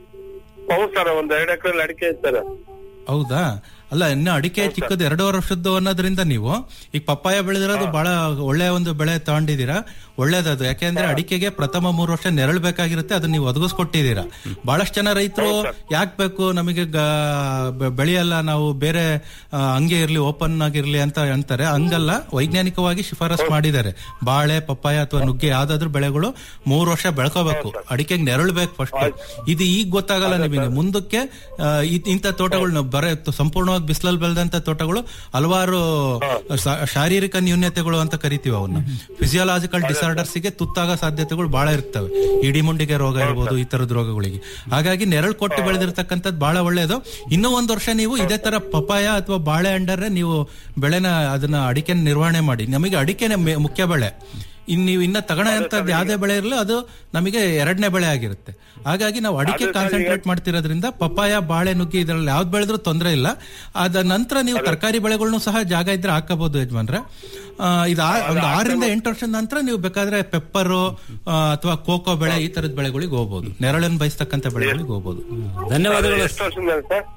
[SPEAKER 14] ಹೌದು ಸರ್ ಒಂದ್ ಎರಡು ಎಕರೆ ಅಡಿಕೆ ಐತೆ ಸರ್
[SPEAKER 12] ಹೌದಾ ಅಲ್ಲ ಇನ್ನು ಅಡಿಕೆ ಚಿಕ್ಕದು ಎರಡೂವರೆ ವರ್ಷದ್ದು ಅನ್ನೋದ್ರಿಂದ ನೀವು ಈಗ ಪಪ್ಪಾಯ ಬೆಳೆದಿರೋದು ಬಹಳ ಒಳ್ಳೆ ಒಂದು ಬೆಳೆ ತಗೊಂಡಿದ್ದೀರಾ ಒಳ್ಳೇದದು ಯಾಕೆಂದ್ರೆ ಅಡಿಕೆಗೆ ಪ್ರಥಮ ಮೂರು ವರ್ಷ ನೆರಳು ಬೇಕಾಗಿರುತ್ತೆ ಅದನ್ನ ನೀವು ಒದಗಿಸ್ಕೊಟ್ಟಿದ್ದೀರಾ ಬಹಳಷ್ಟು ಜನ ರೈತರು ಯಾಕೆ ಬೇಕು ನಮಗೆ ಗ- ಬೆ- ಬೆಳೆಯಲ್ಲ ನಾವು ಬೇರೆ ಆ, ಹಂಗೆ ಇರ್ಲಿ ಓಪನ್ ಆಗಿರ್ಲಿ ಅಂತ ಅಂತಾರೆ ಹಂಗಲ್ಲ ವೈಜ್ಞಾನಿಕವಾಗಿ ಶಿಫಾರಸ್ ಮಾಡಿದ್ದಾರೆ ಬಾಳೆ ಪಪ್ಪಾಯ ಅಥವಾ ನುಗ್ಗೆ ಯಾವ್ದಾದ್ರು ಬೆಳೆಗಳು ಮೂರು ವರ್ಷ ಬೆಳ್ಕೋಬೇಕು ಅಡಿಕೆಗೆ ನೆರಳು ಬೇಕು ಫಸ್ಟ್ ಇದು ಈಗ ಗೊತ್ತಾಗಲ್ಲ ನಿಮಗೆ ಮುಂದಕ್ಕೆ ಆ, ಇ- ಇಂಥ ತೋಟಗಳನ್ನ ಬರ ಸಂಪೂರ್ಣವಾಗಿ ಬಿಸಿಲಲ್ಲಿ ಬೆಳೆದಂತ ತೋಟಗಳು ಹಲವಾರು ಶಾ- ಶಾರೀರಿಕ ನ್ಯೂನ್ಯತೆಗಳು ಅಂತ ಕರಿತೀವಿ ಅವನ್ನ ಫಿಸಿಯಾಲಜಿಕಲ್ ಡಿಸಾರ್ಡರ್ಸ್ ಗೆ ತುತ್ತಾಗೋ ಸಾಧ್ಯತೆಗಳು ಬಹಳ ಇರ್ತವೆ ಇಡಿಮುಂಡಿಗೆ ರೋಗ ಇರ್ಬೋದು ಈ ತರದ ರೋಗಗಳಿಗೆ ಹಾಗಾಗಿ ನೆರಳು ಕೊಟ್ಟು ಬೆಳೆದಿರ್ತಕ್ಕಂಥದ್ದು ಬಹಳ ಒಳ್ಳೆಯದು ಇನ್ನೂ ಒಂದು ವರ್ಷ ನೀವು ಇದೇ ತರ ಪಪಾಯ ಅಥವಾ ಬಾಳೆ ಹಣ್ಣರೆ ನೀವು ಬೆಳೆನ ಅದನ್ನ ಅಡಿಕೆ ನಿರ್ವಹಣೆ ಮಾಡಿ ನಮಗೆ ಅಡಿಕೆನೆ ಮೆ- ಮುಖ್ಯ ಬೆಳೆ ಇನ್ ನೀವು ಇನ್ನ ತಗೊಳ್ಳೋಂಥದ್ದು ಯಾವ್ದೇ ಬೆಳೆ ಇರಲಿ ಅದು ನಮಗೆ ಎರಡನೇ ಬೆಳೆ ಆಗಿರುತ್ತೆ ಹಾಗಾಗಿ ನಾವು ಅಡಿಕೆ ಕಾನ್ಸಂಟ್ರೇಟ್ ಮಾಡ್ತಿರೋದ್ರಿಂದ ಪಪ್ಪಾಯ ಬಾಳೆ ನುಗ್ಗಿ ಇದ್ರಲ್ಲಿ ಯಾವ್ದು ಬೆಳೆದ್ರೂ ತೊಂದರೆ ಇಲ್ಲ ಅದ ನಂತರ ನೀವು ತರಕಾರಿ ಬೆಳೆಗಳನ್ನು ಸಹ ಜಾಗ ಇದ್ರೆ ಹಾಕಬಹುದು ಯಜಮಾನ್ರೆ ಆ, ಇದು ಆ- ಒಂದು ಆರರಿಂದ ಎಂಟು ವರ್ಷದ ನಂತರ ನೀವು ಬೇಕಾದ್ರೆ ಪೆಪ್ಪರು ಅಥವಾ ಕೋಕೋ ಬೆಳೆ ಈ ತರದ ಬೆಳೆಗಳಿಗೆ ಹೋಗ್ಬೋದು ನೆರಳನ್ನು ಬಯಸ್ತಕ್ಕಂಥ ಬೆಳೆಗಳಿಗೆ ಹೋಗ್ಬೋದು
[SPEAKER 10] ಧನ್ಯವಾದಗಳು
[SPEAKER 14] ಎಷ್ಟು ವರ್ಷದ ಸರ್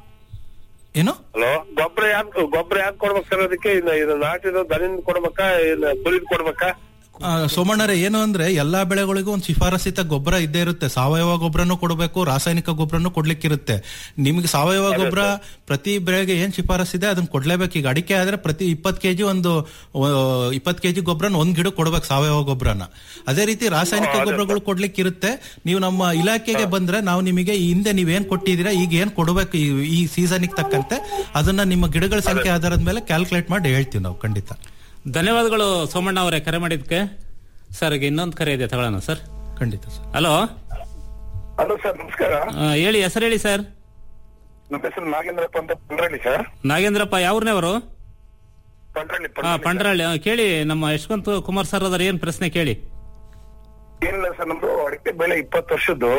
[SPEAKER 12] ಏನು
[SPEAKER 14] ಹಲೋ ಗೊಬ್ಬರ ಯಾಕೆ ಗೊಬ್ಬರ ಯಾಕೆ ಕೊಡ್ಬೇಕು ಸರ್ ಅದಕ್ಕೆ ಇದು ಇದು ನಾಟಿದು ದನಿಂದ ಕೊಡ್ಬೇಕಾ ಇಲ್ಲ ಕುರಿದ್ ಕೊಡ್ಬೇಕಾ
[SPEAKER 12] ಆ, ಸೋಮಣ್ಣರೇ ಏನು ಅಂದ್ರೆ ಎಲ್ಲಾ ಬೆಳೆಗಳಿಗೂ ಒಂದು ಶಿಫಾರಸಿತ ಗೊಬ್ಬರ ಇದ್ದೇ ಇರುತ್ತೆ ಸಾವಯವ ಗೊಬ್ಬರನು ಕೊಡಬೇಕು ರಾಸಾಯನಿಕ ಗೊಬ್ಬರನು ಕೊಡ್ಲಿಕ್ಕಿರುತ್ತೆ ನಿಮ್ಗೆ ಸಾವಯವ ಗೊಬ್ಬರ ಪ್ರತಿ ಬೆಳೆಗೆ ಏನ್ ಶಿಫಾರಸ್ ಇದೆ ಅದನ್ನ ಕೊಡ್ಲೇಬೇಕು ಈಗ ಅಡಿಕೆ ಆದ್ರೆ ಪ್ರತಿ ಇಪ್ಪತ್ ಕೆಜಿ ಒಂದು ಇಪ್ಪತ್ ಕೆಜಿ ಗೊಬ್ಬರನ ಒಂದ್ ಗಿಡ ಕೊಡ್ಬೇಕು ಸಾವಯವ ಗೊಬ್ಬರನ ಅದೇ ರೀತಿ ರಾಸಾಯನಿಕ ಗೊಬ್ಬರಗಳು ಕೊಡ್ಲಿಕ್ಕಿರುತ್ತೆ ನೀವು ನಮ್ಮ ಇಲಾಖೆಗೆ ಬಂದ್ರೆ ನಾವು ನಿಮಗೆ ಈ ಹಿಂದೆ ನೀವೇನ್ ಕೊಟ್ಟಿದ್ದೀರಾ ಈಗ ಏನ್ ಕೊಡಬೇಕು ಈ- ಈ ಸೀಸನ್ಗೆ ತಕ್ಕಂತೆ ಅದನ್ನ ನಿಮ್ಮ ಗಿಡಗಳ ಸಂಖ್ಯೆ ಆಧಾರದ ಮೇಲೆ ಕ್ಯಾಲ್ಕುಲೇಟ್ ಮಾಡಿ ಹೇಳ್ತೀವಿ ನಾವು ಖಂಡಿತ
[SPEAKER 10] ಧನ್ಯವಾದಗಳು ಸೋಮಣ್ಣ ಅವರೇ ಕರೆ ಮಾಡಿದ್ಕೆ ಸರ್ ಈಗ ಇನ್ನೊಂದು ಕರೆ ಇದೆ ತಗೊಳ್ಳೋಣ ಸರ್
[SPEAKER 12] ಖಂಡಿತ ಸರ್
[SPEAKER 10] ಹಲೋ
[SPEAKER 14] ಹಲೋ ಸರ್ ನಮಸ್ಕಾರ
[SPEAKER 10] ಹೇಳಿ ಹೆಸರು ಹೇಳಿ ಸರ್
[SPEAKER 14] ನಮ್ಮ ಹೆಸರು ನಾಗೇಂದ್ರಪ್ಪ ಅಂತ ಪಂಡ್ರಳ್ಳಿ ಸರ್
[SPEAKER 10] ನಾಗೇಂದ್ರಪ್ಪ ಯಾವ್ರನೇವರು
[SPEAKER 14] ಪಂಡ್ರಳ್ಳಿ
[SPEAKER 10] ಹಾ ಪಂಡ್ರಳ್ಳಿ ಆ, ಕೇಳಿ ನಮ್ಮ ಯಶವಂತ್ ಕುಮಾರ್ ಸರ್ ಅದರ ಏನ್ ಪ್ರಶ್ನೆ ಕೇಳಿ
[SPEAKER 14] ಏನಿಲ್ಲ ಸರ್ ನಮ್ದು ಅಡಿಕೆ ಬೆಳೆ ಇಪ್ಪತ್ತು ವರ್ಷದ್ದು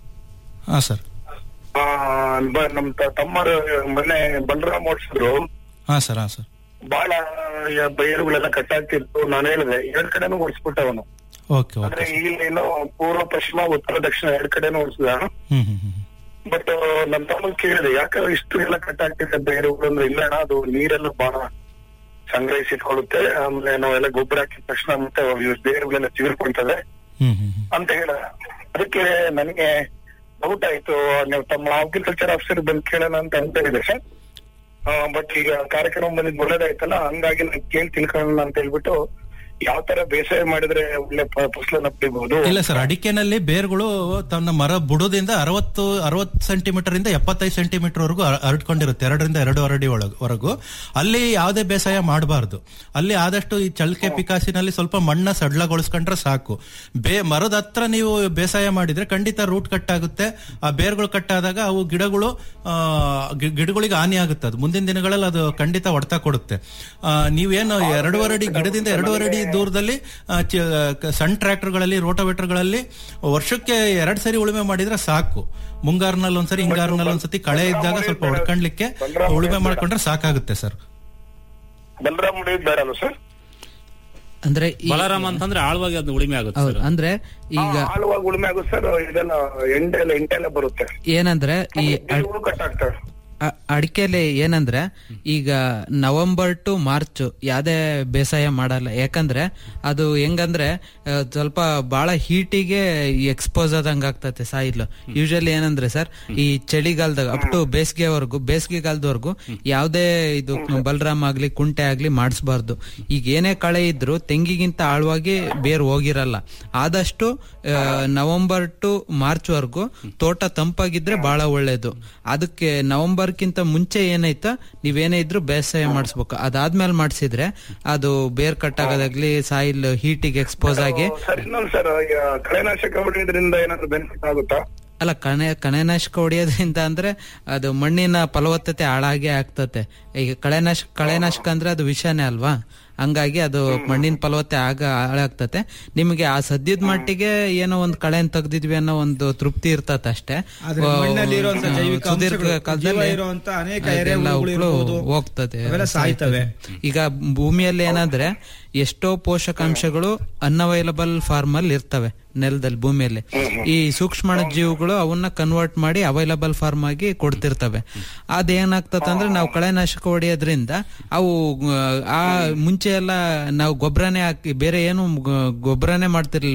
[SPEAKER 12] ಹಾ ಸರ್
[SPEAKER 14] ಆ, ಬ- ನಮ್ ತ- ತಮ್ಮರು ಮೊನ್ನೆ ಬಲರಾಮ್ ಓಡಿಸಿದ್ರು
[SPEAKER 12] ಹಾ ಸರ್ ಹಾ ಸರ್
[SPEAKER 14] ಬಹಳ ಬೈರುಗಳೆಲ್ಲ ಕಟ್ಟಾಗ್ತಿತ್ತು ನಾನು ಹೇಳಿದೆ ಎರಡ್ ಕಡೆನೂ ಓಡಿಸ್ಬಿಟ್ಟ ಅವನು
[SPEAKER 12] ಓಕೆ
[SPEAKER 14] ಅಂದ್ರೆ
[SPEAKER 12] ಓಕೆ
[SPEAKER 14] ಇಲ್ಲೇನೋ ಪೂರ್ವ ಪಶ್ಚಿಮ ಉತ್ತರ ದಕ್ಷಿಣ ಎರಡ್ ಕಡೆನೂ ಓಡಿಸಿದ
[SPEAKER 12] ಹ್ಮ್ ಹ್ಮ್ ಹ್ಮ್
[SPEAKER 14] ಬಟ್ ನಮ್ ತಮ್ಮನ್ ಕೇಳಿದೆ ಯಾಕೆ ಇಷ್ಟು ಎಲ್ಲ ಕಟ್ಟಾಗ್ತಿದೆ ಬೇರುಗಳು ಅಂದ್ರೆ ಇಲ್ಲ ಅಣ್ಣ ಅದು ನೀರೆಲ್ಲ ಬಹಳ ಸಂಗ್ರಹಿಸಿಟ್ಕೊಳ್ಳುತ್ತೆ ಆಮೇಲೆ ನಾವೆಲ್ಲ ಗೊಬ್ಬರ ಹಾಕಿದ ತಕ್ಷಣ ಮತ್ತೆ ಅವು ಬೇರುಗಳೆಲ್ಲ ಚಿಗುರ್ಕೊಳ್ತದೆ
[SPEAKER 12] ಹ್ಮ್ ಹ್ಮ್
[SPEAKER 14] ಅಂತ ಹೇಳ ಅದಕ್ಕೆ ನನಗೆ ಡೌಟ್ ಆಯ್ತು ನೀವು ತಮ್ಮ ಅಗ್ರಿಕಲ್ಚರ್ ಆಫೀಸರ್ ಬಂದು ಕೇಳೋಣ ಅಂತ ಅಂತ ಇದೆ ಸರ್ ಬಟ್ ಈಗ ಕಾರ್ಯಕ್ರಮ ಬಂದಿದ್ದು ಒಳ್ಳೇದಾಯ್ತಲ್ಲ ಹಂಗಾಗಿ ನಾನು ಕೇಳಿ ತಿಳ್ಕೊಳ್ಳೋಣ ಅಂತ ಹೇಳ್ಬಿಟ್ಟು ಯಾವ ತರ ಬೇಸಾಯ ಮಾಡಿದ್ರೆ ಒಳ್ಳೆ ಪ- ಫಸಲನ್ನ ಪಡಿಬಹುದು
[SPEAKER 12] ಇಲ್ಲ ಸರ್ ಅಡಿಕೆನಲ್ಲಿ ಬೇರ್ಗಳು ತನ್ನ ಮರ ಬುಡದಿಂದ ಅರವತ್ತು ಅರವತ್ತು ಸೆಂಟಿಮೀಟರ್ ಇಂದ ಎಪ್ಪತ್ತೈದು ಸೆಂಟಿಮೀಟರ್ ವರೆಗೂ ಹರ- ಹರಡ್ಕೊಂಡಿರುತ್ತೆ ಎರಡರಿಂದ ಎರಡು ಅಡಿ ಒಳಗ್- ವರೆಗೂ ಅಲ್ಲಿ ಯಾವುದೇ ಬೇಸಾಯ ಮಾಡಬಾರ್ದು ಅಲ್ಲಿ ಆದಷ್ಟು ಈ ಚಳಕೆ ಪಿಕಾಸಿನಲ್ಲಿ ಸ್ವಲ್ಪ ಮಣ್ಣ ಸಡ್ಲಗೊಳಿಸ್ಕೊಂಡ್ರೆ ಸಾಕು ಬೇ ಮರದ ಹತ್ರ ನೀವು ಬೇಸಾಯ ಮಾಡಿದ್ರೆ ಖಂಡಿತ ರೂಟ್ ಕಟ್ ಆಗುತ್ತೆ ಆ ಬೇರ್ಗಳು ಕಟ್ ಆದಾಗ ಅವು ಗಿಡಗಳು ಆ, ಗಿ- ಗಿಡಗಳಿಗೆ ಹಾನಿ ಆಗುತ್ತೆ ಅದು ಮುಂದಿನ ದಿನಗಳಲ್ಲಿ ಅದು ಖಂಡಿತ ಹೊಡೆತ ಕೊಡುತ್ತೆ ಆ, ನೀವೇನು ಎರಡೂವರೆ ಅಡಿ ಗಿಡದಿಂದ ಎರಡೂವರೆ ಅಡಿ ದೂರದಲ್ಲಿ ಆ, ಚ- ಕ- ಸಣ್ಣ ಟ್ರ್ಯಾಕ್ಟರ್ಗಳಲ್ಲಿ ರೋಟೋವೇಟರ್ಗಳಲ್ಲಿ ವರ್ಷಕ್ಕೆ ಎರಡ್ ಸರಿ ಉಳುಮೆ ಮಾಡಿದ್ರೆ ಸಾಕು ಮುಂಗಾರಿನಲ್ಲಿ ಒಂದ್ಸರಿ ಹಿಂಗಾರಿನಲ್ಲಿ ಒಂದ್ಸತಿ ಕಳೆ ಇದ್ದಾಗ ಸ್ವಲ್ಪ ಹೊಡ್ಕೊಂಡ್ಲಿಕ್ಕೆ ಉಳುಮೆ ಮಾಡ್ಕೊಂಡ್ರೆ ಸಾಕಾಗುತ್ತೆ ಸರ್
[SPEAKER 14] ಬಲರಾಮ್ ಮುಡಿಯೋದು ಬೇಡ ಅಲ್ವಾ ಸರ್
[SPEAKER 13] ಅಂದ್ರೆ ಈ-
[SPEAKER 10] ಬಲರಾಮ ಅಂತಂದ್ರೆ ಆಳವಾಗಿ ಅದು ಉಳಿಮೆ ಆಗುತ್ತೆ
[SPEAKER 13] ಹೌದು
[SPEAKER 10] ಸರ್
[SPEAKER 13] ಅಂದ್ರೆ ಈಗ
[SPEAKER 14] ಆಳುವಾಗ ಉಳುಮೆ ಆಗುತ್ತೆ ಸರ್ ಇದೆಲ್ಲ ಎಂಟೆಲ್ಲ ಎಂಟೆಲ್ಲ ಬರುತ್ತೆ
[SPEAKER 13] ಏನಂದ್ರೆ ಈ ಅಡ್-
[SPEAKER 14] ಗಿಡಗಳು ಕಟ್ ಆಗ್ತವೆ
[SPEAKER 13] ಅ- ಅಡಿಕೆಲಿ ಏನಂದ್ರೆ ಈಗ ನವೆಂಬರ್ ಟು ಮಾರ್ಚ್ ಯಾವ್ದೇ ಬೇಸಾಯ ಮಾಡಲ್ಲ ಯಾಕಂದ್ರೆ ಅದು ಹೆಂಗಂದ್ರೆ ಆ, ಸ್ವಲ್ಪ ಬಹಳ ಹೀಟಿಗೆ ಎಕ್ಸ್ಪೋಸ್ ಆದಂಗ ಆಗ್ತತೆ ಸಾಯಿಲ್ ಯೂಶಲಿ ಏನಂದ್ರೆ ಸರ್ ಈ ಚಳಿಗಾಲದಾಗ ಅಪ್ ಟು ಬೇಸಿಗೆವರೆಗೂ ಬೇಸಿಗೆಗಾಲದವರೆಗೂ ಯಾವ್ದೇ ಇದು ಬಲರಾಮ್ ಆಗ್ಲಿ ಕುಂಟೆ ಆಗ್ಲಿ ಮಾಡಿಸ್ಬಾರ್ದು ಈಗ ಏನೇ ಕಳೆ ಇದ್ರು ತೆಂಗಿಗಿಂತ ಆಳವಾಗಿ ಬೇರ್ ಹೋಗಿರಲ್ಲ ಆದಷ್ಟು ಆ, ನವೆಂಬರ್ ಟು ಮಾರ್ಚ್ ವರೆಗೂ ತೋಟ ತಂಪಾಗಿದ್ರೆ ಬಹಳ ಒಳ್ಳೇದು ಅದಕ್ಕೆ ನವೆಂಬರ್ಕ್ಕಿಂತ ಮುಂಚೆ ಏನೈತ ನೀವೇನೇ ಇದ್ರು ಬೇಸಾಯ ಮಾಡಿಸ್ಬೇಕು ಅದಾದ್ಮೇಲೆ ಮಾಡಿಸಿದ್ರೆ ಅದು ಬೇರ್ ಕಟ್ ಆಗೋದಾಗ್ಲಿ ಸಾಯಿಲ್ ಹೀಟಿಗೆ ಎಕ್ಸ್ಪೋಸ್ ಆಗಿ
[SPEAKER 14] ಸರ್ ಇನ್ನೊಂದು ಸರ್ ಈಗ ಕಳೆನಾಶಕ ಹೊಡೆಯೋದ್ರಿಂದ ಏನಾದ್ರು ಬೆನಿಫಿಟ್ ಆಗುತ್ತಾ
[SPEAKER 13] ಅಲ್ಲ ಕಣೆ ಕಳೆನಾಶಕ ಹೊಡೆಯೋದ್ರಿಂದ ಅಂದ್ರೆ ಅದು ಮಣ್ಣಿನ ಫಲವತ್ತತೆ ಹಾಳಾಗೇ ಆಗ್ತತೆ ಈಗ ಕಳೆನಾಶಕ ಕಳೆನಾಶಕ ಅಂದ್ರೆ ಅದು ವಿಷನೇ ಅಲ್ವಾ ಹಂಗಾಗಿ ಅದು ಮಣ್ಣಿನ ಫಲವತ್ತೆ ಆಗ ಹಾಳಾಗ್ತತೆ ನಿಮಗೆ ಆ ಸದ್ಯದ ಮಟ್ಟಿಗೆ ಏನೋ ಒಂದು ಕಳೆನ್ ತೆಗ್ದಿದ್ವಿ ಅನ್ನೋ ಒಂದು ತೃಪ್ತಿ ಇರ್ತತೆ ಅಷ್ಟೇ
[SPEAKER 11] ಆದ್ರೆ ಮಣ್ಣಲ್ಲಿ ಇರುವಂತ
[SPEAKER 13] ಆ,
[SPEAKER 11] ಜೈವಿಕ
[SPEAKER 13] ಸುದೀರ್ಘ
[SPEAKER 11] ಅಂಶಗಳು,
[SPEAKER 13] ಕಾಲದಲ್ಲಿ
[SPEAKER 11] ಜೀವ ಇರುವಂತ ಅನೇಕ
[SPEAKER 13] ಅದೆಲ್ಲ
[SPEAKER 11] ಎರೆಹುಳುಗಳು
[SPEAKER 13] ಹುಳು
[SPEAKER 11] ಇರ್ಬೋದು.
[SPEAKER 13] ಹೋಗ್ತದೆ
[SPEAKER 11] ಅವೆಲ್ಲ ಸಾಯ್ತವೆ.
[SPEAKER 13] ಈಗ ಭೂಮಿಯಲ್ಲಿ ಏನಂದ್ರೆ ಎಷ್ಟೋ ಪೋಷಕಾಂಶಗಳು ಅನ್ಅವೈಲಬಲ್ ಫಾರ್ಮ್ ಅಲ್ಲಿ ಇರ್ತವೆ ನೆಲದಲ್ಲಿ ಭೂಮಿಯಲ್ಲಿ ಈ ಸೂಕ್ಷ್ಮ ಜೀವಿಗಳು ಅವನ್ನ ಕನ್ವರ್ಟ್ ಮಾಡಿ ಅವೈಲಬಲ್ ಫಾರ್ಮ್ ಆಗಿ ಕೊಡ್ತಿರ್ತವೆ ಅದೇನಾಗ್ತದೆ ಅಂದ್ರೆ ನಾವು ಕಳೆನಾಶಕ ಹೊಡೆಯೋದ್ರಿಂದ ಅವು ಆ, ಆ ಮುಂಚೆ ಎಲ್ಲ ನಾವು ಗೊಬ್ಬರನೇ ಹಾಕಿ ಬೇರೆ ಏನು ಗೊಬ್ಬರನೇ ಮಾಡ್ತಿರ್ಲಿಲ್ಲ